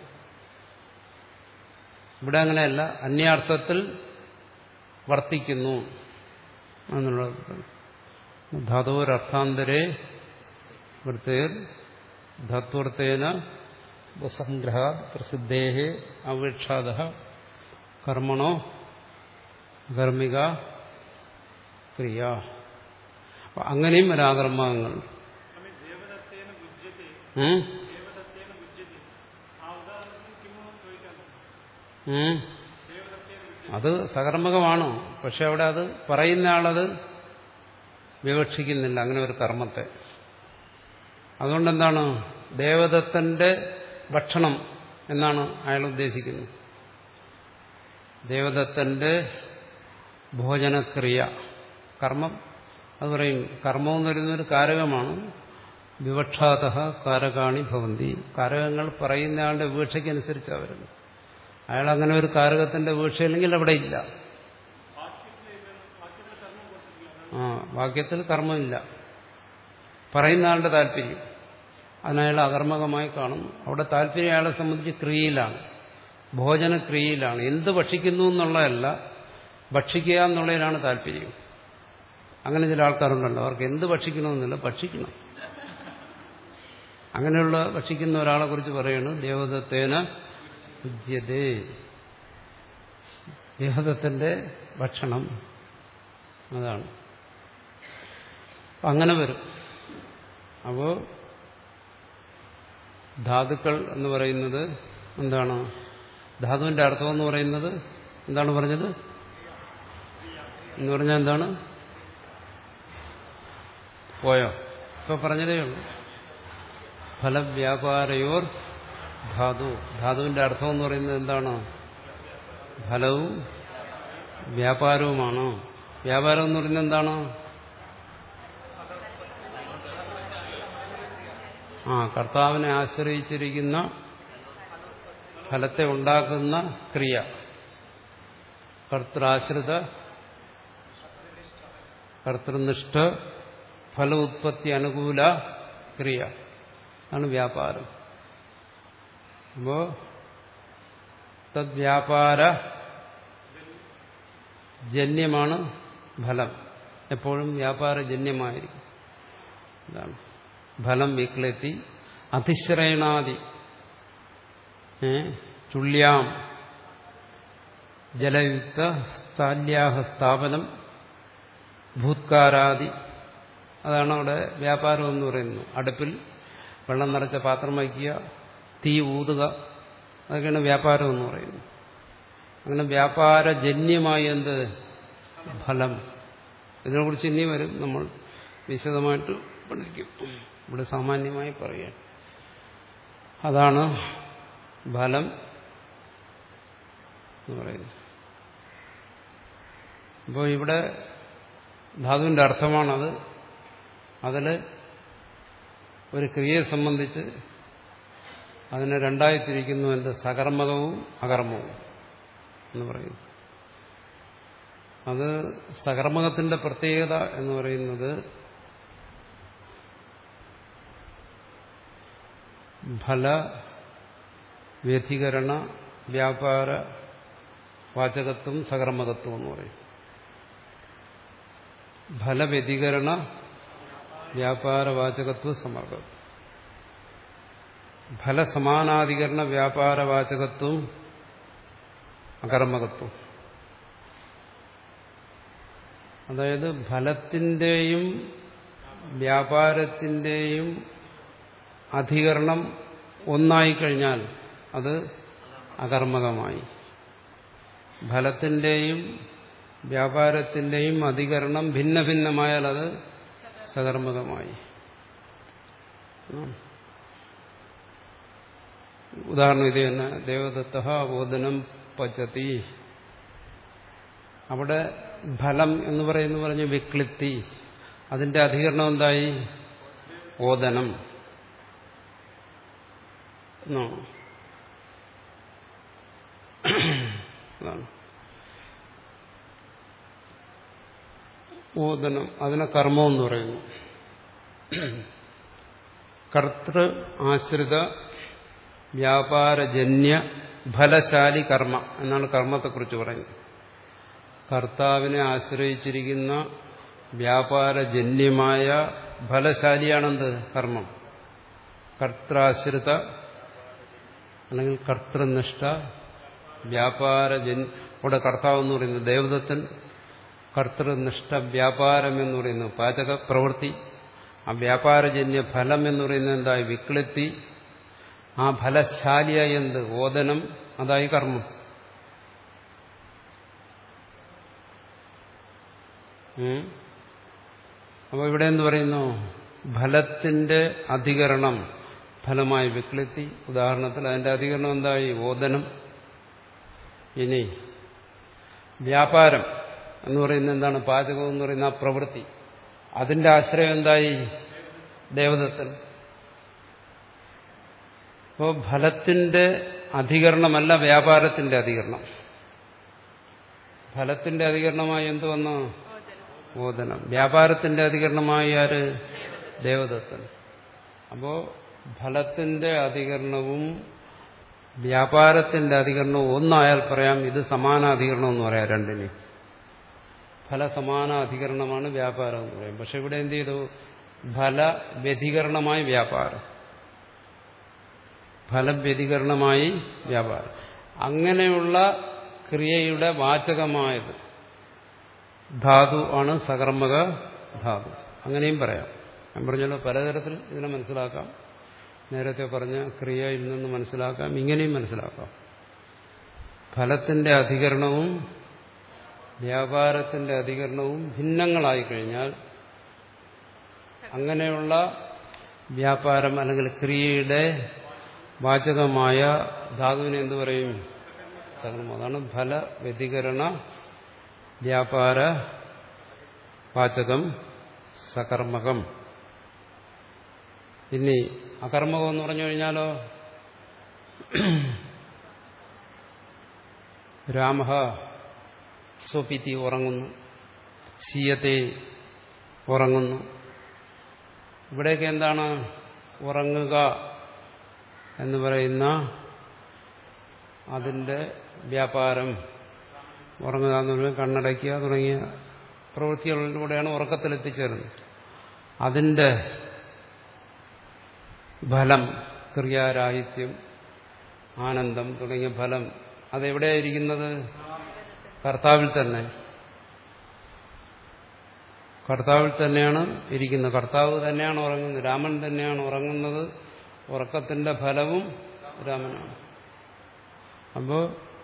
ഇവിടെ അങ്ങനെയല്ല അന്യാർത്ഥത്തിൽ വർത്തിക്കുന്നു എന്നുള്ളത് ധാതോരർത്ഥാന്തരേ വൃത്തേർ ധത്വർത്ഥേന ഉപസംഗ്രഹ പ്രസിദ്ധേ അവിക്ഷാത കർമ്മണോ കർമ്മിക ക്രിയ അപ്പൊ അങ്ങനെയും ഒരാകർമ്മങ്ങൾ ഉം? ഉം. അത് സകർമ്മകമാണോ പക്ഷെ അവിടെ അത് പറയുന്ന ആളത് വിവക്ഷിക്കുന്നില്ല അങ്ങനെ ഒരു കർമ്മത്തെ അതുകൊണ്ടെന്താണ് ദേവദത്തന്റെ ഭക്ഷണം എന്നാണ് അയാൾ ഉദ്ദേശിക്കുന്നത് ദേവദത്തന്റെ ഭോജനക്രിയ കർമ്മം അത് പറയും കർമ്മം എന്ന് പറയുന്നൊരു കാരകമാണ് വിവക്ഷാത കാരകാണി ഭവന്തി കാരകങ്ങൾ പറയുന്നയാളുടെ വീക്ഷയ്ക്കനുസരിച്ചാണ് വരുന്നത് അയാൾ അങ്ങനെ ഒരു കാരകത്തിന്റെ വീക്ഷയില്ലെങ്കിൽ അവിടെ ഇല്ല ആ വാക്യത്തിൽ കർമ്മമില്ല പറയുന്ന ആളുടെ താല്പര്യം അതിനയാൾ അകർമ്മകമായി കാണുന്നു അവിടെ താല്പര്യം അയാളെ സംബന്ധിച്ച് ക്രിയയിലാണ് ഭോജനക്രിയയിലാണ് എന്ത് ഭക്ഷിക്കുന്നു എന്നുള്ളതല്ല ഭക്ഷിക്കുക എന്നുള്ളതിലാണ് താല്പര്യം അങ്ങനെ ചില ആൾക്കാരുണ്ടല്ലോ അവർക്ക് എന്ത് ഭക്ഷിക്കണമെന്നില്ല ഭക്ഷിക്കണം അങ്ങനെയുള്ള ഭക്ഷിക്കുന്ന ഒരാളെ കുറിച്ച് പറയുന്നു ദേവദത്തേന ഉജ്യതേ ദേവദത്തിന്റെ ഭക്ഷണം അതാണ് അങ്ങനെ വരും അപ്പോ ധാതുക്കൾ എന്ന് പറയുന്നത് എന്താണ് ധാതുവിന്റെ അർത്ഥം എന്ന് പറയുന്നത് എന്താണ് പറഞ്ഞത് എന്ന് പറഞ്ഞാൽ എന്താണ് പോയോ ഇപ്പൊ പറഞ്ഞതേ ഉള്ളൂ ഫലവ്യാപാരയോർ ധാതു ധാതുവിന്റെ അർത്ഥം എന്ന് പറയുന്നത് എന്താണ് ഫലവും വ്യാപാരവുമാണ് വ്യാപാരം എന്ന് പറയുന്നത് എന്താണ് ആ കർത്താവിനെ ആശ്രയിച്ചിരിക്കുന്ന ഫലത്തെ ഉണ്ടാക്കുന്ന ക്രിയ കർത്തൃശ്രിത കർത്തൃനിഷ്ഠ ഫല ഉത്പത്തി അനുകൂല ക്രിയ ആണ് വ്യാപാരം അപ്പോ തദ്വ്യാപാര ജന്യമാണ് ഫലം എപ്പോഴും വ്യാപാരജന്യമായിരിക്കും ഇതാണ് ഫലം വിക്ലെത്തി അതിശ്രയണാദി ഏ, ചുള്യാം ജലയുക്ത സ്ഥാല്യാഹ സ്ഥാപനം ഭൂത്കാരാദി അതാണ് അവിടെ വ്യാപാരം എന്ന് പറയുന്നത് അടുപ്പിൽ വെള്ളം നിറച്ച പാത്രം വയ്ക്കുക തീ ഊതുക അതൊക്കെയാണ് വ്യാപാരം എന്ന് പറയുന്നത് അങ്ങനെ വ്യാപാരജന്യമായ എന്ത് ഫലം ഇതിനെക്കുറിച്ച് ഇനി വരും നമ്മൾ വിശദമായിട്ട് പഠിക്കും ഇവിടെ സാമാന്യമായി പറയാം അതാണ് ഫലം എന്ന് പറയുന്നത് അപ്പോൾ ഇവിടെ ധാതുവിന്റെ അർത്ഥമാണത് അതിൽ ഒരു ക്രിയയെ സംബന്ധിച്ച് അതിനെ രണ്ടായി തിരിക്കുന്നു എന്ത് സകർമ്മകവും അകർമ്മവും എന്ന് പറയുന്നു അത് സകർമ്മകത്തിന്റെ പ്രത്യേകത എന്ന് പറയുന്നത് ഫല വ്യതികരണ വ്യാപാര വാചകത്വം സകർമ്മകത്വം എന്ന് പറയും ഫലവ്യതികരണ വ്യാപാരവാചകത്വ സമർഗത്വം ഫലസമാനാധികരണ വ്യാപാരവാചകത്വം അകർമ്മകത്വം അതായത് ഫലത്തിൻ്റെയും വ്യാപാരത്തിൻ്റെയും അധികരണം ഒന്നായി കഴിഞ്ഞാൽ അത് അകർമ്മകമായി ഫലത്തിൻ്റെയും വ്യാപാരത്തിൻ്റെയും അധികരണം ഭിന്ന ഭിന്നമായാൽ അത് സകർമ്മകമായി ഉദാഹരണം ഇത് തന്നെ ദേവദത്ത ഓദനം പച്ചത്തി അവിടെ ഫലം എന്ന് പറയുന്നു പറഞ്ഞ് വിക്ലിത്തി അതിന്റെ അധികരണം എന്തായി ഓദനം എന്നോ അതാണ് ഓദനം അതിനെ കർമ്മം എന്ന് പറയുന്നു കർത്തൃ ആശ്രിത വ്യാപാരജന്യ ഫലശാലി കർമ്മ എന്നാണ് കർമ്മത്തെക്കുറിച്ച് പറയുന്നത് കർത്താവിനെ ആശ്രയിച്ചിരിക്കുന്ന വ്യാപാരജന്യമായ ഫലശാലിയാണെന്ത് കർമ്മം കർത്താശ്രിത അല്ലെങ്കിൽ കർത്തൃനിഷ്ഠ വ്യാപാരജൻ ഇവിടെ കർത്താവ് എന്ന് പറയുന്നത് ദേവദത്തൻ കർത്തൃനിഷ്ഠ വ്യാപാരം എന്ന് പറയുന്നു പാചക പ്രവൃത്തി ആ വ്യാപാരജന്യ ഫലം എന്ന് പറയുന്നത് എന്തായി വിക്ലത്തി ആ ഫലശാലിയായി എന്ത് ഓദനം അതായി കർമ്മം അപ്പോൾ ഇവിടെ എന്ത് പറയുന്നു ഫലത്തിന്റെ അധികരണം ഫലമായി വിക്ലത്തി ഉദാഹരണത്തിൽ അതിന്റെ അധികരണം എന്തായി ഓദനം ഇനി വ്യാപാരം എന്ന് പറയുന്നത് എന്താണ് പാചകം എന്ന് പറയുന്ന ആ പ്രവൃത്തി അതിന്റെ ആശ്രയം എന്തായി ദേവദത്തൻ അപ്പോൾ ഫലത്തിന്റെ അധികരണമല്ല വ്യാപാരത്തിന്റെ അധികരണം ഫലത്തിന്റെ അധികരണമായി എന്ത് വന്നു ഓദനം വ്യാപാരത്തിന്റെ അധികരണമായി ആര് ദേവദത്തൻ അപ്പോ ഫലത്തിന്റെ അധികരണവും വ്യാപാരത്തിന്റെ അധികരണവും ഒന്നായാൽ പറയാം ഇത് സമാനാധികരണം എന്ന് പറയാം രണ്ടിന് ഫലസമാന അധികരണമാണ് വ്യാപാരം എന്ന് പറയും പക്ഷെ ഇവിടെ എന്ത് ചെയ്തു ഫലവ്യധികരണമായി വ്യാപാരം ഫലവ്യതികരണമായി വ്യാപാരം അങ്ങനെയുള്ള ക്രിയയുടെ വാചകമായത് ധാതു ആണ് സകർമ്മക ധാതു അങ്ങനെയും പറയാം ഞാൻ പറഞ്ഞല്ലോ പലതരത്തിൽ ഇതിനെ മനസ്സിലാക്കാം നേരത്തെ പറഞ്ഞ ക്രിയയിൽ നിന്ന് മനസ്സിലാക്കാം ഇങ്ങനെയും മനസ്സിലാക്കാം ഫലത്തിന്റെ അധികരണവും വ്യാപാരത്തിന്റെ അധികരണവും ഭിന്നങ്ങളായി കഴിഞ്ഞാൽ അങ്ങനെയുള്ള വ്യാപാരം അല്ലെങ്കിൽ ക്രിയയുടെ വാചകമായ ധാതുവിനെ എന്തു പറയും സകർമ്മം അതാണ് ഫല വ്യതികരണ വ്യാപാര വാചകം സകർമ്മകം ഇനി അകർമ്മകം എന്ന് പറഞ്ഞു കഴിഞ്ഞാലോ രാമ സ്വപിതി ഉറങ്ങുന്നു ശീയത്തെ ഉറങ്ങുന്നു ഇവിടെയൊക്കെ എന്താണ് ഉറങ്ങുക എന്ന് പറയുന്ന അതിന്റെ വ്യാപാരം ഉറങ്ങുക എന്ന് പറഞ്ഞാൽ കണ്ണടയ്ക്കുക തുടങ്ങിയ പ്രവൃത്തികളിലൂടെയാണ് ഉറക്കത്തിലെത്തിച്ചേരുന്നത് അതിന്റെ ഫലം ക്രിയാരാഹിത്യം ആനന്ദം തുടങ്ങിയ ഫലം അതെവിടെയായിരിക്കുന്നത് കർത്താവിൽ തന്നെ കർത്താവിൽ തന്നെയാണ് ഇരിക്കുന്നത് കർത്താവ് തന്നെയാണ് ഉറങ്ങുന്നത് രാമൻ തന്നെയാണ് ഉറങ്ങുന്നത് ഉറക്കത്തിന്റെ ഫലവും രാമനാണ് അപ്പോ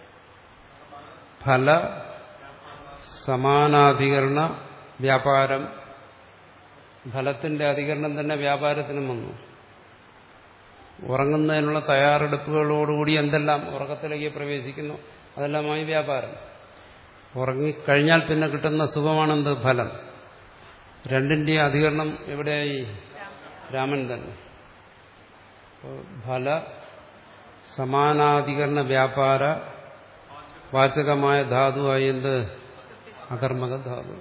ഫല സമാനാധികരണ വ്യാപാരം ഫലത്തിന്റെ അധികരണം തന്നെ വ്യാപാരത്തിനും വന്നു ഉറങ്ങുന്നതിനുള്ള തയ്യാറെടുപ്പുകളോടുകൂടി എന്തെല്ലാം ഉറക്കത്തിലേക്ക് പ്രവേശിക്കുന്നു അതെല്ലാമായി വ്യാപാരം ഉറങ്ങിക്കഴിഞ്ഞാൽ പിന്നെ കിട്ടുന്ന സുഖമാണെന്ത് ഫലം രണ്ടിന്റെയും അധികരണം എവിടെയായി രാമൻ തന്നെ ഫല സമാനാധികരണ വ്യാപാര വാചകമായ ധാതുവായി എന്ത് അകർമ്മക ധാതു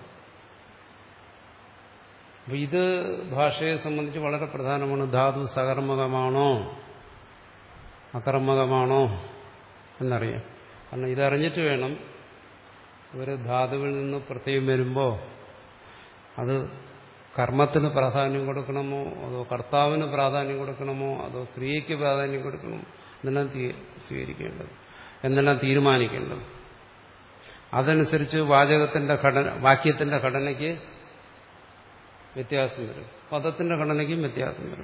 അപ്പൊ ഇത് ഭാഷയെ സംബന്ധിച്ച് വളരെ പ്രധാനമാണ് ധാതു സകർമ്മകമാണോ അകർമ്മകമാണോ എന്നറിയാം കാരണം ഇതറിഞ്ഞിട്ട് വേണം ഒരു ധാതുവിൽ നിന്ന് പ്രത്യേകം വരുമ്പോൾ അത് കർമ്മത്തിന് പ്രാധാന്യം കൊടുക്കണമോ അതോ കർത്താവിന് പ്രാധാന്യം കൊടുക്കണമോ അതോ ക്രിയയ്ക്ക് പ്രാധാന്യം കൊടുക്കണമോ എന്നെല്ലാം തീ- സ്വീകരിക്കേണ്ടത് എന്നെല്ലാം തീരുമാനിക്കേണ്ടത് അതനുസരിച്ച് വാചകത്തിന്റെ ഘടന വാക്യത്തിന്റെ ഘടനയ്ക്ക് വ്യത്യാസം വരും പദത്തിന്റെ ഘടനയ്ക്കും വ്യത്യാസം വരും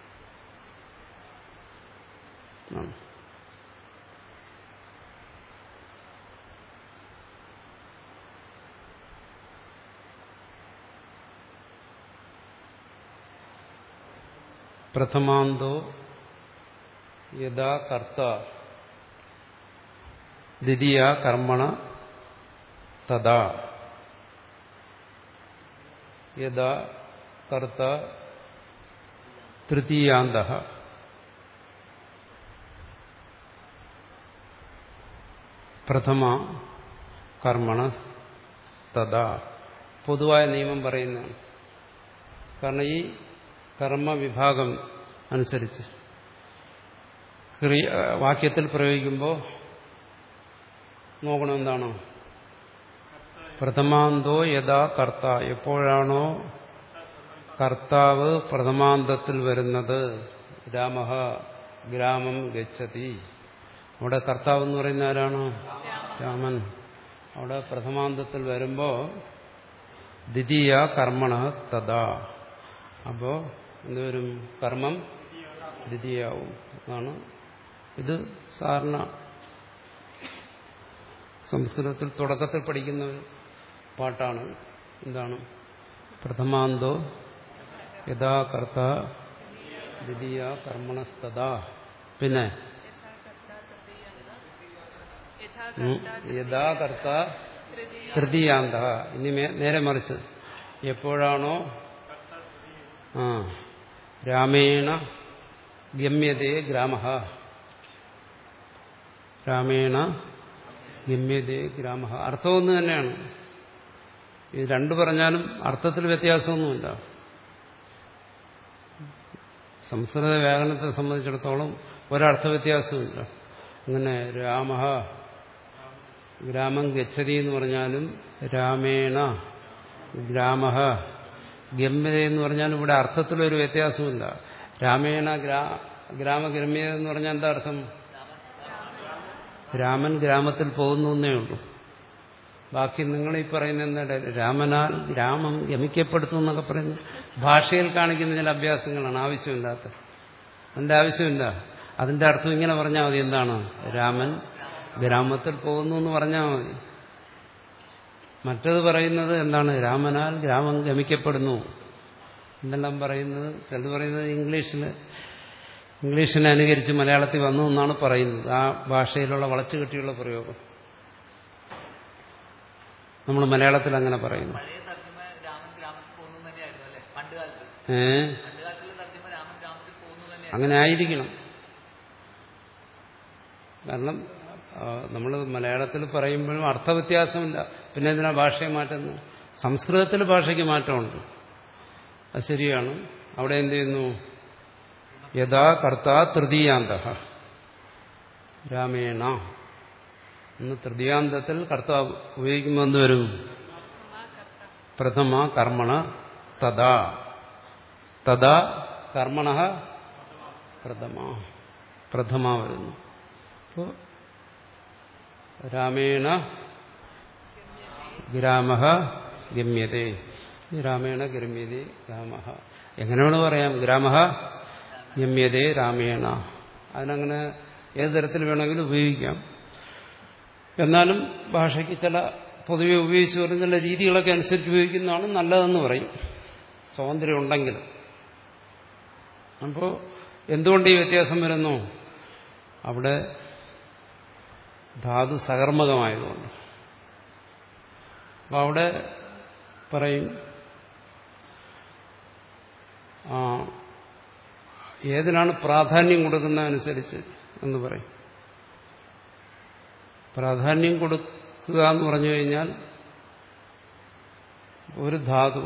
ആണ്. പ്രഥമാന്തോ യഥാ കർത്ത ദ്വിതീയ കർമ്മണ തഥാ യഥാ കർത്ത തൃതീയാന്ത പ്രഥമ കർമ്മണ തഥാ പൊതുവായ നിയമം പറയുന്നതാണ് കാരണം ഈ കർമ്മവിഭാഗം അനുസരിച്ച് ക്രിയ വാക്യത്തിൽ പ്രയോഗിക്കുമ്പോൾ നോക്കണം എന്താണ് പ്രഥമാന്തോ യഥാ കർത്ത എപ്പോഴാണോ കർത്താവ് പ്രഥമാന്തത്തിൽ വരുന്നത് രാമഹ ഗ്രാമം ഗച്ഛതി അവിടെ കർത്താവ് എന്ന് പറയുന്ന ആരാണ് രാമൻ അവിടെ പ്രഥമാന്തത്തിൽ വരുമ്പോൾ ദ്വിതീയ കർമ്മണ തഥാ അപ്പോ എന്തുവരും കർമ്മം ദ്വിതീയാവും എന്നാണ് ഇത് സാധാരണ സംസ്കൃതത്തിൽ തുടക്കത്തിൽ പഠിക്കുന്ന ഒരു പാട്ടാണ് എന്താണ് പ്രഥമാന്തോ യഥാ കർത്ത ദ്വിതീയ കർമ്മണസ്തത പിന്നെ ഉം, യഥാ കർത്ത തൃതീയാന്ത ഇനി മേ- നേരെ മറിച്ച് എപ്പോഴാണോ ആ രാമേണ ഗമ്യതേ ഗ്രാമ രാമേണ ഗമ്യതേ ഗ്രാമ അർത്ഥം ഒന്ന് തന്നെയാണ് ഇത് രണ്ടു പറഞ്ഞാലും അർത്ഥത്തിൽ വ്യത്യാസമൊന്നുമില്ല സംസ്കൃത വ്യാകരണത്തെ സംബന്ധിച്ചിടത്തോളം ഒരർത്ഥ വ്യത്യാസമില്ല അങ്ങനെ രാമ ഗ്രാമം ഗച്ഛതി എന്ന് പറഞ്ഞാലും രാമേണ ഗ്രാമ ഗമ്യത എന്ന് പറഞ്ഞാലും ഇവിടെ അർത്ഥത്തിലൊരു വ്യത്യാസമില്ല രാമേണ ഗ്രാ ഗ്രാമഗമ്യത എന്ന് പറഞ്ഞാൽ എന്താ അർത്ഥം രാമൻ ഗ്രാമത്തിൽ പോകുന്നു എന്നേ ഉള്ളൂ ബാക്കി നിങ്ങൾ ഈ പറയുന്ന എന്താണ് രാമനാൽ ഗ്രാമം ഗമിക്കപ്പെടുത്തും എന്നൊക്കെ പറയുന്നു ഭാഷയിൽ കാണിക്കുന്ന ചില അഭ്യാസങ്ങളാണ് ആവശ്യമില്ലാത്ത അതിന്റെ ആവശ്യമില്ല അതിന്റെ അർത്ഥം ഇങ്ങനെ പറഞ്ഞാൽ മതി എന്താണ് രാമൻ ഗ്രാമത്തിൽ പോകുന്നു എന്ന് പറഞ്ഞാൽ മതി മറ്റത് പറയുന്നത് എന്താണ് രാമനാൽ ഗ്രാമം ഗമിക്കപ്പെടുന്നു എന്നെല്ലാം പറയുന്നത് ചിലത് പറയുന്നത് ഇംഗ്ലീഷിൽ ഇംഗ്ലീഷിനെ അനുകരിച്ച് മലയാളത്തിൽ വന്നു എന്നാണ് പറയുന്നത് ആ ഭാഷയിലുള്ള വളച്ചു കെട്ടിയുള്ള പ്രയോഗം നമ്മൾ മലയാളത്തിൽ അങ്ങനെ പറയുന്നു പഴയ തർജ്ജമ രാമൻ ഗ്രാമത്തിൽ പോകുന്നു തന്നെയായിരുന്നു അല്ലെ പണ്ട് കാലത്ത് ഏ പണ്ട് കാലത്തുള്ള തർജ്ജമ രാമൻ ഗ്രാമത്തിൽ പോകുന്നു തന്നെയായിരുന്നു അങ്ങനെ ആയിരിക്കണം കാരണം നമ്മൾ മലയാളത്തിൽ പറയുമ്പോഴും അർത്ഥവ്യത്യാസമില്ല പിന്നെ എന്തിനാ ഭാഷയെ മാറ്റുന്നു സംസ്കൃതത്തിൽ ഭാഷയ്ക്ക് മാറ്റമുണ്ട് അത് ശരിയാണ് അവിടെ എന്ത് ചെയ്യുന്നു യഥാ കർത്ത തൃതീയാന്ത രാമേണ എന്ന് തൃതീയാന്തത്തിൽ കർത്താവ് ഉപയോഗിക്കുമ്പോൾ എന്ത് വരും പ്രഥമ കർമ്മണ തഥാ തഥാ കർമ്മണ പ്രഥമ പ്രഥമ വരുന്നു അപ്പോൾ രാമേണ ഗ്രാമ ഗമ്യതേ രാമേണ ഗമ്യതേ രാമ എങ്ങനെ വേണം പറയാം ഗ്രാമ ഗമ്യതേ രാമേണ അതിനങ്ങനെ ഏത് തരത്തിൽ വേണമെങ്കിലും ഉപയോഗിക്കാം എന്നാലും ഭാഷയ്ക്ക് ചില പൊതുവെ ഉപയോഗിച്ച് വരുന്ന ചില രീതികളൊക്കെ അനുസരിച്ച് ഉപയോഗിക്കുന്നതാണ് നല്ലതെന്ന് പറയും സ്വാതന്ത്ര്യം ഉണ്ടെങ്കിൽ അപ്പോൾ എന്തുകൊണ്ട് ഈ വ്യത്യാസം വരുന്നു അവിടെ ധാതു സകർമ്മകമായതുകൊണ്ട് അപ്പം അവിടെ പറയും ആ ഏതിനാണ് പ്രാധാന്യം കൊടുക്കുന്നതനുസരിച്ച് എന്ന് പറയും പ്രാധാന്യം കൊടുക്കുക എന്ന് പറഞ്ഞു കഴിഞ്ഞാൽ ഒരു ധാതു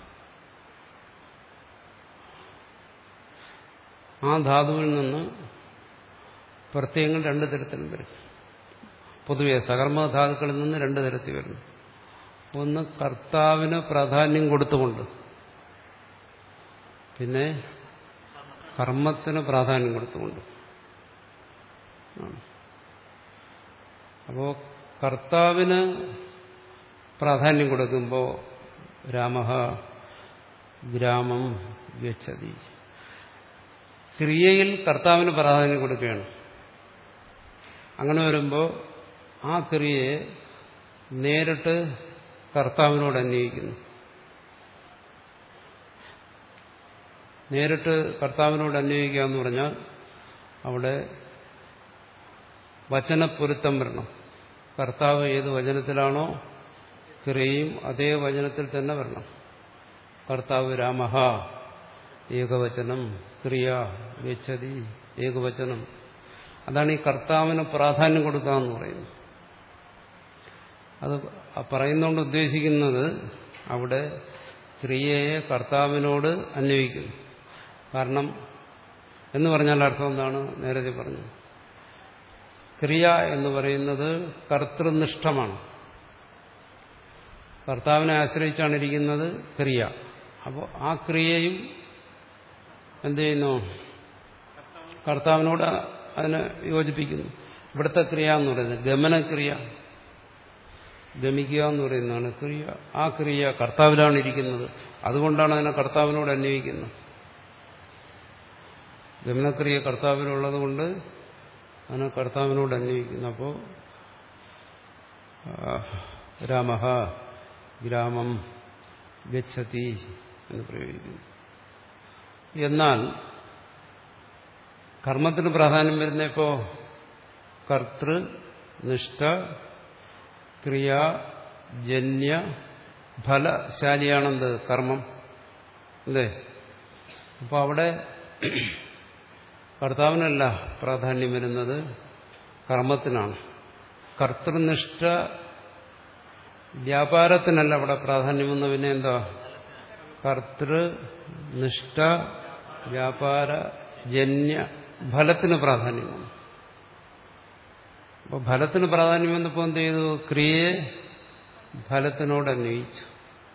ആ ധാതുവിൽ നിന്ന് പ്രത്യയങ്ങൾ രണ്ടു തരത്തിലും വരും പൊതുവെ സകർമ്മ ധാതുക്കളിൽ നിന്ന് രണ്ടു തരത്തിൽ വരുന്നു ഒന്ന് കർത്താവിന് പ്രാധാന്യം കൊടുത്തുകൊണ്ട് പിന്നെ കർമ്മത്തിന് പ്രാധാന്യം കൊടുത്തുകൊണ്ട് അപ്പോ കർത്താവിന് പ്രാധാന്യം കൊടുക്കുമ്പോൾ രാമ ഗ്രാമം ഗച്ഛതി ക്രിയയിൽ കർത്താവിന് പ്രാധാന്യം കൊടുക്കുകയാണ് അങ്ങനെ വരുമ്പോൾ ആ ക്രിയയെ നേരിട്ട് കർത്താവിനോട് അന്വയിക്കുന്നു നേരിട്ട് കർത്താവിനോട് അന്വയിക്കുക എന്ന് പറഞ്ഞാൽ അവിടെ വചനപ്പൊരുത്തം വരണം കർത്താവ് ഏത് വചനത്തിലാണോ ക്രിയയും അതേ വചനത്തിൽ തന്നെ വരണം കർത്താവ് രാമഹ ഏകവചനം ക്രിയ ഗച്ഛതി ഏകവചനം അതാണ് ഈ കർത്താവിന് പ്രാധാന്യം കൊടുക്കുക എന്ന് പറയുന്നത് അത് പറയുന്നതുകൊണ്ട് ഉദ്ദേശിക്കുന്നത് അവിടെ ക്രിയയെ കർത്താവിനോട് അന്വയിക്കുന്നു കാരണം എന്ന് പറഞ്ഞാൽ അർത്ഥം എന്താണ് നേരത്തെ പറഞ്ഞത് ക്രിയ എന്ന് പറയുന്നത് കർത്തൃനിഷ്ഠമാണ് കർത്താവിനെ ആശ്രയിച്ചാണ് ഇരിക്കുന്നത് ക്രിയ അപ്പോൾ ആ ക്രിയയും എന്ത് ചെയ്യുന്നു കർത്താവിനോട് അതിനെ യോജിപ്പിക്കുന്നു ഇവിടുത്തെ ക്രിയ എന്ന് പറയുന്നത് ഗമനക്രിയ ഗമിക്കുക എന്ന് പറയുന്നതാണ് ക്രിയ ആ ക്രിയ കർത്താവിലാണ് ഇരിക്കുന്നത് അതുകൊണ്ടാണ് അതിനെ കർത്താവിനോട് അന്വയിക്കുന്നത് ഗമനക്രിയ കർത്താവിനുള്ളത് കൊണ്ട് അതിനെ കർത്താവിനോട് അന്വയിക്കുന്നു അപ്പോൾ രാമ ഗ്രാമം ഗച്ഛതി എന്ന് പ്രയോഗിക്കുന്നു എന്നാൽ കർമ്മത്തിന് പ്രാധാന്യം വരുന്ന ഇപ്പോ കർത്തൃ നിഷ്ഠ ക്രിയാജന്യ ഫലശാലിയാണെന്ത് കർമ്മം അല്ലേ അപ്പോൾ അവിടെ കർത്താവിനല്ല പ്രാധാന്യം വരുന്നത് കർമ്മത്തിനാണ് കർത്തൃനിഷ്ഠ വ്യാപാരത്തിനല്ല അവിടെ പ്രാധാന്യം വന്ന പിന്നെ എന്താ കർത്തൃനിഷ്ഠ വ്യാപാര ജന്യ ഫലത്തിന് പ്രാധാന്യം വന്നു അപ്പോൾ ഫലത്തിന് പ്രാധാന്യം വന്നപ്പോൾ എന്ത് ചെയ്തു ക്രിയയെ ഫലത്തിനോട് അന്വയിച്ചു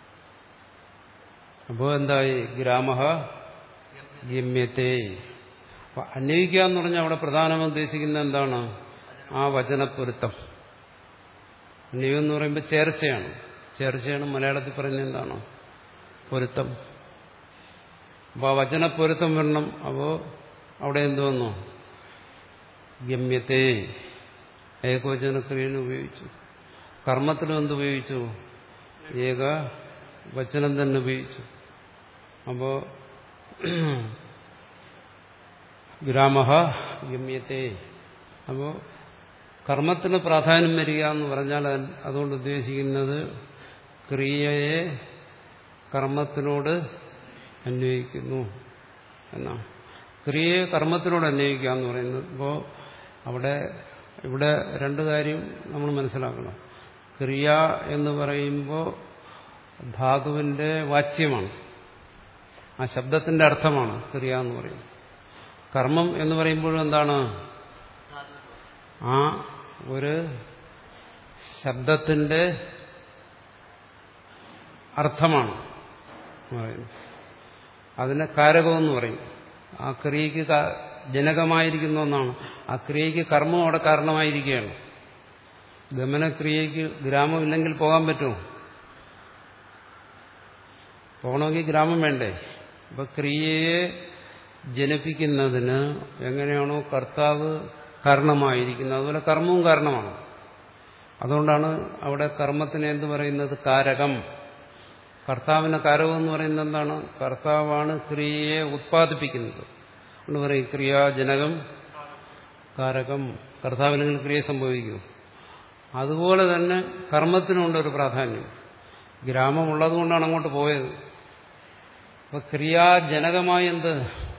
അപ്പോൾ എന്തായി ഗ്രാമ ഗമ്യത്തെ അപ്പൊ അന്വയിക്കുക എന്ന് പറഞ്ഞാൽ അവിടെ പ്രധാനം ഉദ്ദേശിക്കുന്നത് എന്താണ് ആ വചനപ്പൊരുത്തം അന്വയം എന്ന് പറയുമ്പോൾ ചേർച്ചയാണ് ചേർച്ചയാണ് മലയാളത്തിൽ പറയുന്നത് എന്താണ് പൊരുത്തം അപ്പോൾ ആ വചനപ്പൊരുത്തം വരണം അപ്പോൾ അവിടെ എന്ത് വന്നു ഗമ്യത്തെ ഏകവചനക്രിയന് ഉപയോഗിച്ചു കർമ്മത്തിലും എന്ത് ഉപയോഗിച്ചു ഏക വചനം തന്നെ ഉപയോഗിച്ചു അപ്പോ ഗ്രാമ ഗമ്യത്തെ അപ്പോ കർമ്മത്തിന് പ്രാധാന്യം വരിക എന്ന് പറഞ്ഞാൽ അതുകൊണ്ട് ഉദ്ദേശിക്കുന്നത് ക്രിയയെ കർമ്മത്തിനോട് അന്വയിക്കുന്നു എന്നാണ് ക്രിയയെ കർമ്മത്തിനോട് അന്വയിക്കുക എന്ന് പറയുന്നത് ഇപ്പോൾ അവിടെ ഇവിടെ രണ്ട് കാര്യം നമ്മൾ മനസ്സിലാക്കണം ക്രിയ എന്ന് പറയുമ്പോൾ ധാതുവിന്റെ വാച്യമാണ് ആ ശബ്ദത്തിന്റെ അർത്ഥമാണ് ക്രിയ എന്ന് പറയുന്നത് കർമ്മം എന്ന് പറയുമ്പോഴും എന്താണ് ആ ഒരു ശബ്ദത്തിന്റെ അർത്ഥമാണ് പറയുന്നത് അതിനെ കാരകമെന്ന് പറയും ആ ക്രിയക്ക് ജനകമായിരിക്കുന്ന ഒന്നാണ് ആ ക്രിയക്ക് കർമ്മം അവിടെ കാരണമായിരിക്കുകയാണ് ഗമനക്രിയക്ക് ഗ്രാമമില്ലെങ്കിൽ പോകാൻ പറ്റുമോ പോകണമെങ്കിൽ ഗ്രാമം വേണ്ടേ അപ്പൊ ക്രിയയെ ജനിപ്പിക്കുന്നതിന് എങ്ങനെയാണോ കർത്താവ് കാരണമായിരിക്കുന്നത് അതുപോലെ കർമ്മവും കാരണമാണ് അതുകൊണ്ടാണ് അവിടെ കർമ്മത്തിന് എന്ത് പറയുന്നത് കാരകം കർത്താവിന് കാരകം എന്ന് പറയുന്നത് എന്താണ് കർത്താവാണ് ക്രിയയെ ഉത്പാദിപ്പിക്കുന്നത് എന്ന് പറയും ക്രിയാജനകം കാരകം കർത്താവിനെങ്കിൽ ക്രിയ സംഭവിക്കും അതുപോലെ തന്നെ കർമ്മത്തിനുണ്ടൊരു പ്രാധാന്യം ഗ്രാമമുള്ളത് കൊണ്ടാണ് അങ്ങോട്ട് പോയത് അപ്പൊ ക്രിയാജനകമായ എന്ത്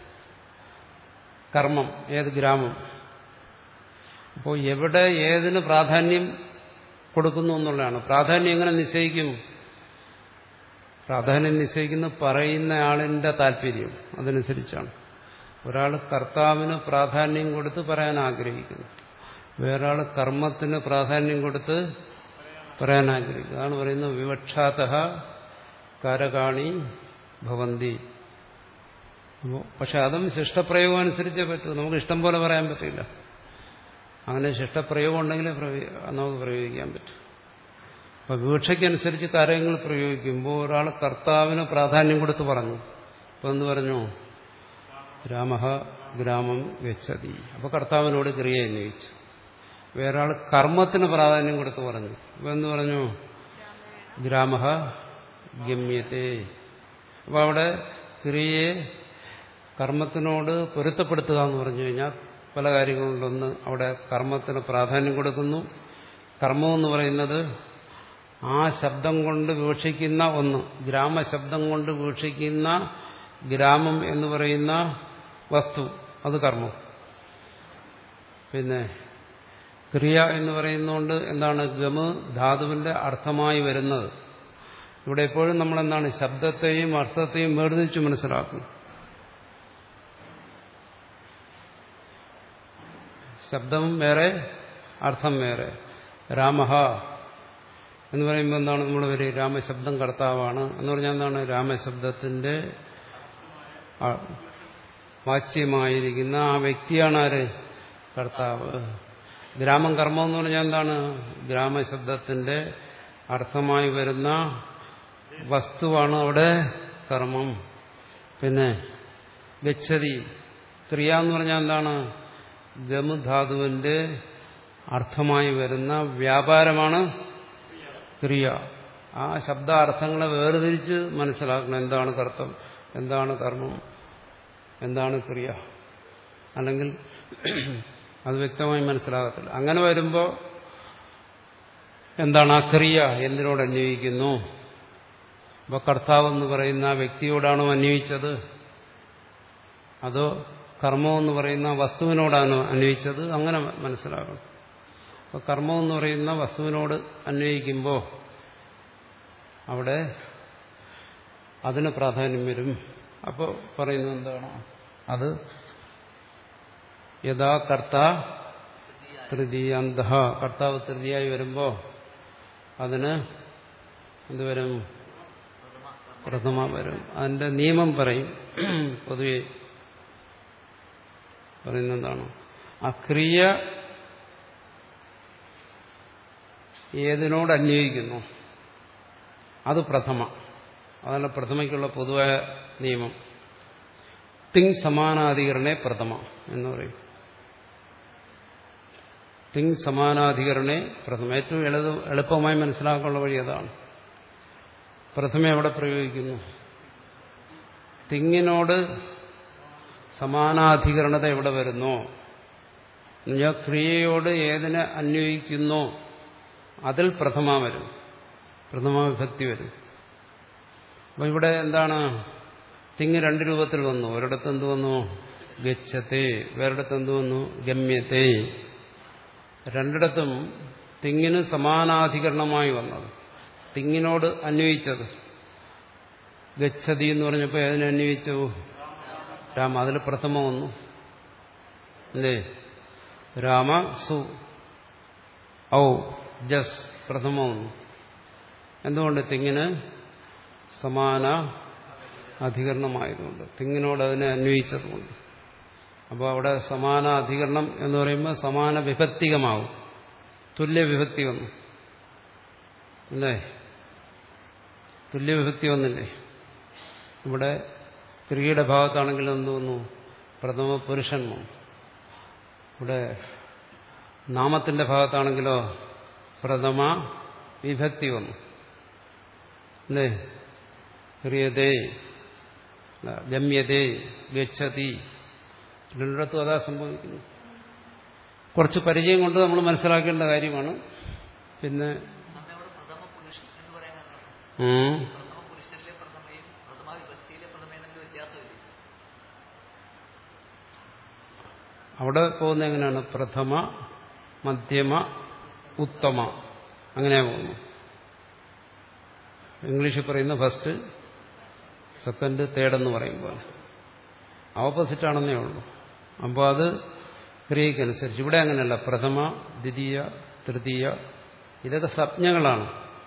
കർമ്മം ഏത് ഗ്രാമം അപ്പോൾ എവിടെ ഏതിന് പ്രാധാന്യം കൊടുക്കുന്നു എന്നുള്ളതാണ് പ്രാധാന്യം എങ്ങനെ നിശ്ചയിക്കും പ്രാധാന്യം നിശ്ചയിക്കുന്ന പറയുന്ന ആളിന്റെ താല്പര്യം അതനുസരിച്ചാണ് ഒരാൾ കർത്താവിന് പ്രാധാന്യം കൊടുത്ത് പറയാൻ ആഗ്രഹിക്കുന്നു വേറൊരാൾ കർമ്മത്തിന് പ്രാധാന്യം കൊടുത്ത് പറയാൻ ആഗ്രഹിക്കുക അതാണ് പറയുന്നത് വിവക്ഷാത കാരകാണി ഭവന്തി അപ്പോൾ പക്ഷെ അതും ശിഷ്ടപ്രയോഗം അനുസരിച്ചേ പറ്റൂ നമുക്ക് ഇഷ്ടം പോലെ പറയാൻ പറ്റില്ല അങ്ങനെ ശിഷ്ടപ്രയോഗം ഉണ്ടെങ്കിലേ പ്രയോ- നമുക്ക് പ്രയോഗിക്കാൻ പറ്റും അപ്പൊ വിവക്ഷയ്ക്കനുസരിച്ച് കാര്യങ്ങൾ പ്രയോഗിക്കുമ്പോൾ ഒരാൾ കർത്താവിന് പ്രാധാന്യം കൊടുത്ത് പറഞ്ഞു ഇപ്പൊ എന്ത് പറഞ്ഞു രാമ ഗ്രാമം ഗച്ഛതി അപ്പൊ കർത്താവിനോട് ക്രിയ അന്വയിച്ചു വേറൊരാൾ കർമ്മത്തിന് പ്രാധാന്യം കൊടുത്ത് പറഞ്ഞു അപ്പൊ എന്ത് പറഞ്ഞു ഗ്രാമ ഗമ്യത്തെ അപ്പൊ അവിടെ ക്രിയയെ കർമ്മത്തിനോട് പൊരുത്തപ്പെടുത്തുക എന്ന് പറഞ്ഞു കഴിഞ്ഞാൽ പല കാര്യങ്ങളുണ്ടൊന്ന് അവിടെ കർമ്മത്തിന് പ്രാധാന്യം കൊടുക്കുന്നു കർമ്മം എന്ന് പറയുന്നത് ആ ശബ്ദം കൊണ്ട് വീക്ഷിക്കുന്ന ഒന്ന് ഗ്രാമശബ്ദം കൊണ്ട് വീക്ഷിക്കുന്ന ഗ്രാമം എന്ന് പറയുന്ന വസ്തു അത് കർമ്മം പിന്നെ ക്രിയ എന്ന് പറയുന്നതുകൊണ്ട് എന്താണ് ഗമ ധാതുവിന്റെ അർത്ഥമായി വരുന്നത് ഇവിടെ എപ്പോഴും നമ്മൾ എന്താണ് ശബ്ദത്തെയും അർത്ഥത്തെയും വേർതിരിച്ച് മനസ്സിലാക്കും ശബ്ദം വേറെ അർത്ഥം വേറെ രാമഹ എന്ന് പറയുമ്പോൾ എന്താണ് നമ്മൾ ഒരു രാമശബ്ദം കർത്താവാണ് എന്ന് പറഞ്ഞാൽ എന്താണ് രാമശബ്ദത്തിന്റെ ആ വാച്യമായിരിക്കുന്ന ആ വ്യക്തിയാണ് ആര് കർത്താവ് ഗ്രാമം കർമ്മം എന്ന് പറഞ്ഞാൽ എന്താണ് ഗ്രാമശബ്ദത്തിന്റെ അർത്ഥമായി വരുന്ന വസ്തുവാണ് അവിടെ കർമ്മം പിന്നെ ഗച്ഛതി ക്രിയ എന്ന് പറഞ്ഞാൽ എന്താണ് ഗമുധാതുവിന്റെ അർത്ഥമായി വരുന്ന വ്യാപാരമാണ് ക്രിയ ആ ശബ്ദാർത്ഥങ്ങളെ വേർതിരിച്ച് മനസ്സിലാക്കണം എന്താണ് കർത്തം എന്താണ് കർമ്മം എന്താണ് ക്രിയ അല്ലെങ്കിൽ അത് വ്യക്തമായി മനസ്സിലാകത്തില്ല അങ്ങനെ വരുമ്പോൾ എന്താണ് ആ ക്രിയ എന്തിനോട് അന്വയിക്കുന്നു അപ്പൊ കർത്താവ് എന്ന് പറയുന്ന ആ വ്യക്തിയോടാണോ അന്വയിച്ചത് അതോ കർമ്മം എന്ന് പറയുന്ന വസ്തുവിനോടാണോ അന്വയിച്ചത് അങ്ങനെ മനസ്സിലാക്കണം അപ്പൊ കർമ്മം എന്ന് പറയുന്ന വസ്തുവിനോട് അന്വയിക്കുമ്പോൾ അവിടെ അതിന് പ്രാധാന്യം വരും അപ്പോൾ പറയുന്നത് എന്താണ് അത് യഥാ കർത്ത തൃതീയാന്ത കർത്താവ് തൃതീയായി വരുമ്പോൾ അതിന് എന്തുവരും പ്രഥമ വരും അതിന്റെ നിയമം പറയും പൊതുവെ പറയുന്ന എന്താണ് ആ ക്രിയ ഏതിനോട് അന്വയിക്കുന്നു അത് പ്രഥമ അതല്ല പ്രഥമയ്ക്കുള്ള പൊതുവായ നിയമം തിങ് സമാനാധികരണേ പ്രഥമ എന്ന് പറയും തിങ് സമാനാധികരണേ പ്രഥമ ഏറ്റവും എളുത എളുപ്പമായി മനസ്സിലാക്കാനുള്ള വഴി അതാണ് പ്രഥമ എവിടെ പ്രയോഗിക്കുന്നു തിങ്ങിനോട് സമാനാധികരണത എവിടെ വരുന്നോ എന്നുവെച്ചാൽ ക്രിയയോട് ഏതിനെ അന്വയിക്കുന്നോ അതിൽ പ്രഥമ വരും പ്രഥമ വിഭക്തി വരും അപ്പൊ ഇവിടെ എന്താണ് തിങ്ങ് രണ്ട് രൂപത്തിൽ വന്നു ഒരിടത്ത് എന്ത് വന്നു ഗച്ഛത്തെ വേറിടത്ത് എന്ത് വന്നു ഗമ്യത്തെ രണ്ടിടത്തും തിങ്ങിന് സമാനാധികരണമായി വന്നത് തിങ്ങിനോട് അന്വയിച്ചത് ഗച്ഛതി എന്ന് പറഞ്ഞപ്പോൾ അതിനെ അന്വയിച്ചു രാമ അതിൽ പ്രഥമ വന്നു അല്ലേ രാമ സു ഔ ജസ് പ്രഥമ വന്നു എന്തുകൊണ്ട് തിങ്ങിന് സമാന അധികരണമായതുകൊണ്ട് തിങ്ങിനോട് അതിനെ അന്വയിച്ചതുകൊണ്ട് അപ്പോൾ അവിടെ സമാന അധികരണം എന്ന് പറയുമ്പോൾ സമാന വിഭക്തികമാവും തുല്യ വിഭക്തി വന്നു അല്ലേ തുല്യ വിഭക്തി വന്നില്ലേ ഇവിടെ സ്ത്രീയുടെ ഭാഗത്താണെങ്കിൽ എന്ത് വന്നു പ്രഥമ പുരുഷൻ വന്നു ഇവിടെ നാമത്തിന്റെ ഭാഗത്താണെങ്കിലോ പ്രഥമ വിഭക്തി വന്നു അല്ലേ ക്രിയതേ ഗമ്യതേ ഗച്ഛതി രണ്ടിടത്തും അതാ സംഭവിക്കുന്നു കുറച്ച് പരിചയം കൊണ്ട് നമ്മൾ മനസ്സിലാക്കേണ്ട കാര്യമാണ് പിന്നെ നമ്മെ അവിടെ പ്രഥമ പുരുഷൻ എന്ന് പറയാൻ കാരണം ഉം, പ്രഥമ പുരുഷനിലെ പ്രഥമയും പ്രഥമ വിഭക്തിയിലെ പ്രഥമയും തമ്മിൽ വ്യത്യാസമില്ല അവിടെ പോകുന്ന എങ്ങനെയാണ് പ്രഥമ മധ്യമ ഉത്തമ അങ്ങനെയാ പോകുന്നു ഇംഗ്ലീഷിൽ പറയുന്ന ഫസ്റ്റ് സെക്കൻഡ് തേർഡ് എന്ന് പറയുമ്പോൾ ഓപ്പോസിറ്റ് ആണെന്നേ ഉള്ളൂ അപ്പോൾ അത് ക്രിയക്കനുസരിച്ച് ഇവിടെ അങ്ങനെയല്ല പ്രഥമ ദ്വിതീയ തൃതീയ ഇതൊക്കെ സംജ്ഞകളാണ്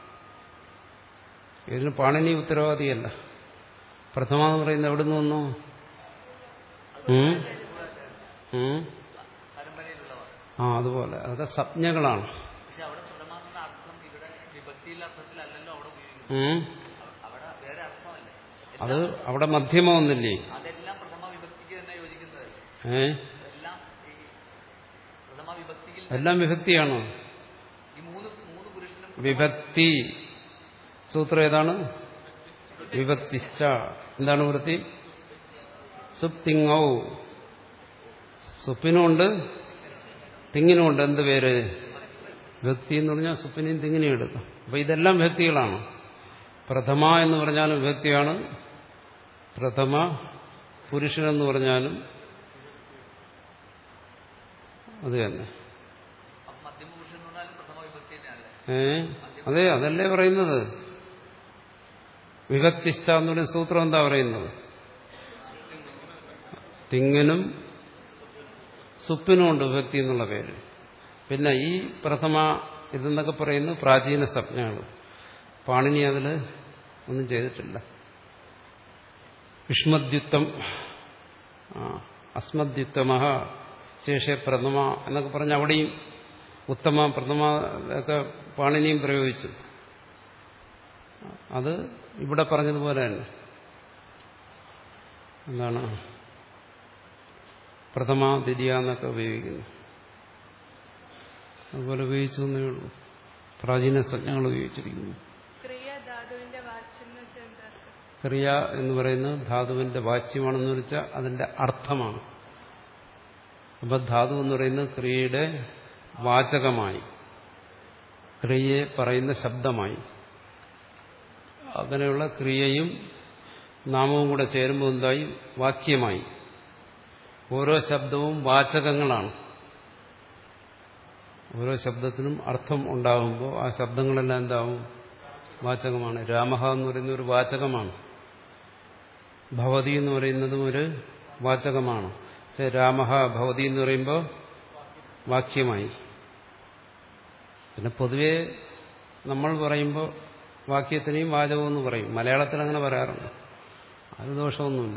ഇതിന് പാണിനി ഉത്തരവാദിയല്ല പ്രഥമ എന്ന് പറയുന്നത് എവിടെ നിന്ന് വന്നു ഉം? ഉം? പരമ്പരയിലുള്ളവർ ആ അതുപോലെ അതൊക്കെ സംജ്ഞകളാണ് പക്ഷെ അവിടെ പ്രഥമ എന്ന അർത്ഥം ഇവിടെ വിഭക്തിയിലെ അർത്ഥത്തിലല്ലല്ലോ അവിടെ ഉപയോഗിക്കുന്നത് ഉം? അവ- അവിടെ വേറെ അർത്ഥമല്ലേ അത് അവിടെ മധ്യമ ഒന്നില്ലേ അതെല്ലാം പ്രഥമ വിഭക്തിക്ക് തന്നെ യോജിക്കുന്നത് ഏ എല്ലാം ഈ പ്രഥമ വിഭക്തിയിൽ എല്ലാം വിഭക്തിയാണോ ഈ മൂന്ന് മൂന്ന് പുരുഷനും വിഭക്തി സൂത്രം ഏതാണ് വിഭക്തിശ്ച എന്താണ് വൃത്തി സുപ്തിങ്ങൗ സുപ്പിനുമുണ്ട് തിങ്ങിനുമുണ്ട് എന്ത് പേര് വിഭക്തി എന്ന് പറഞ്ഞാൽ സുപ്പിനെയും തിങ്ങിനെയും എടുക്കാം അപ്പൊ ഇതെല്ലാം വിഭക്തികളാണ് പ്രഥമ എന്ന് പറഞ്ഞാലും വിഭക്തിയാണ് പ്രഥമ പുരുഷനെന്ന് പറഞ്ഞാലും അത് തന്നെ അപ്പൊ മധ്യമ പുരുഷൻ എന്ന് പറഞ്ഞാലും പ്രഥമ വിഭക്തി തന്നെയല്ലേ ഏ അതെ അതല്ലേ പറയുന്നത് വിഭക്തിഷ്ഠ എന്നൊരു സൂത്രം എന്താ പറയുന്നത് തിങ്ങിനും സുപ്പിനും ഉണ്ട് വിഭക്തി എന്നുള്ള പേര് പിന്നെ ഈ പ്രഥമ ഇതെന്നൊക്കെ പറയുന്നത് പ്രാചീന സംജ്ഞകൾ പാണിനി അതിൽ ഒന്നും ചെയ്തിട്ടില്ല വിഷ്മദ്യുത്തം ആ, അസ്മദ്യുത്തമ ശേഷേ പ്രഥമ എന്നൊക്കെ പറഞ്ഞ് അവിടെയും ഉത്തമ പ്രഥമ ഒക്കെ പാണിനിയും പ്രയോഗിച്ചു അത് ഇവിടെ പറഞ്ഞതുപോലെ തന്നെ എന്താണ് പ്രഥമ ദ്വിതീയ എന്നൊക്കെ ഉപയോഗിക്കുന്നു അതുപോലെ ഉപയോഗിച്ചു എന്നേ ഉള്ളൂ പ്രാചീന സംജ്ഞകൾ ഉപയോഗിച്ചിരിക്കുന്നു ക്രിയ ധാതുവിന്റെ വാച്യം എന്ന് വെച്ചാൽ എന്താ അർത്ഥം? ക്രിയ എന്ന് പറയുന്നത് ധാതുവിന്റെ വാച്യമാണെന്ന് വെച്ചാൽ അതിന്റെ അർത്ഥമാണ് അപ്പൊ ധാതു എന്ന് പറയുന്നത് ക്രിയയുടെ വാചകമായി ക്രിയയെ പറയുന്ന ശബ്ദമായി അങ്ങനെയുള്ള ക്രിയയും നാമവും കൂടെ ചേരുമ്പോൾ എന്തായി വാക്യമായി ഓരോ ശബ്ദവും വാചകങ്ങളാണ് ഓരോ ശബ്ദത്തിനും അർത്ഥം ഉണ്ടാകുമ്പോൾ ആ ശബ്ദങ്ങളെല്ലാം എന്താവും വാചകമാണ് രാമഹ എന്ന് പറയുന്ന ഒരു വാചകമാണ് ഭവതി എന്ന് പറയുന്നതും ഒരു വാചകമാണ് പക്ഷെ രാമഹ ഭവതി എന്ന് പറയുമ്പോൾ വാക്യമായി പിന്നെ പൊതുവെ നമ്മൾ പറയുമ്പോൾ വാക്യത്തിനെയും വാചകവും എന്ന് പറയും മലയാളത്തിൽ അങ്ങനെ പറയാറുണ്ട് അത് ദോഷമൊന്നുമില്ല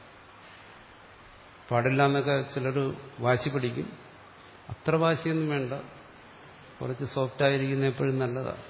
പാടില്ല എന്നൊക്കെ ചിലർ വാശി പിടിക്കും അത്ര വാശിയൊന്നും വേണ്ട കുറച്ച് സോഫ്റ്റ് ആയിരിക്കുന്ന എപ്പോഴും നല്ലതാണ്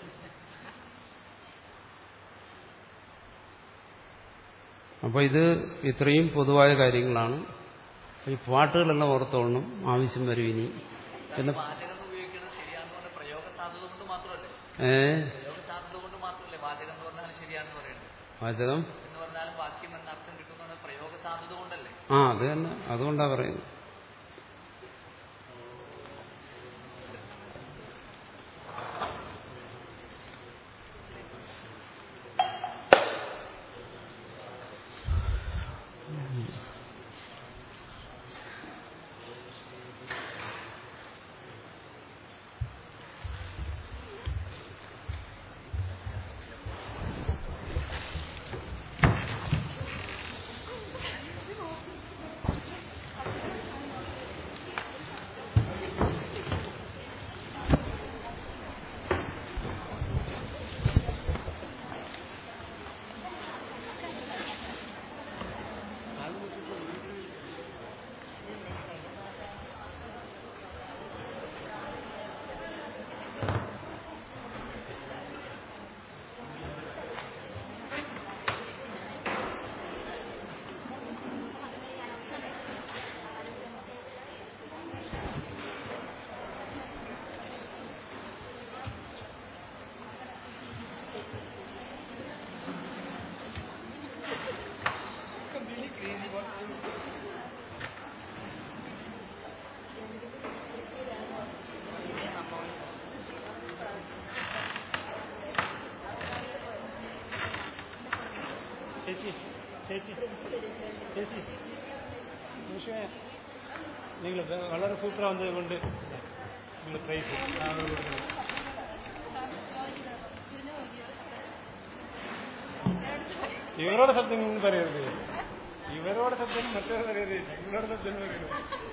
അപ്പോൾ ഇത് ഇത്രയും പൊതുവായ കാര്യങ്ങളാണ് ഈ പാട്ടുകളെല്ലാം ഓർത്തോളണം ആവശ്യം വരും ഇനി പിന്നെ വാചകം എന്ന് ഉപയോഗിക്കുന്നത് ശരിയാണെന്ന് പറഞ്ഞാൽ പ്രയോഗ സാധ്യത കൊണ്ട് മാത്രമല്ലേ ഏ പ്രയോഗ സാധ്യത കൊണ്ട് മാത്രമല്ലേ വാചകം എന്ന് പറഞ്ഞാൽ ശരിയാണെന്ന് പറയുന്നത് വാചകം എന്ന് പറഞ്ഞാലും വാക്യം എന്ന അർത്ഥം കിട്ടുന്ന പ്രയോഗ സാധ്യത കൊണ്ടല്ലേ ആ അത് തന്നെ അതുകൊണ്ടാ പറയുന്നത് ചേച്ചി ചേച്ചി ചേച്ചി നിമിഷമേ നിങ്ങൾ വളരെ സൂപ്പറാ വന്നത് കൊണ്ട് നിങ്ങൾ പ്രൈസ് ഇവരോട് ശബ്ദം പറയരുത് ഇവരോട് ശബ്ദം മറ്റൊരു പറയരുത് നിങ്ങളോട് ശബ്ദം പറയരുത്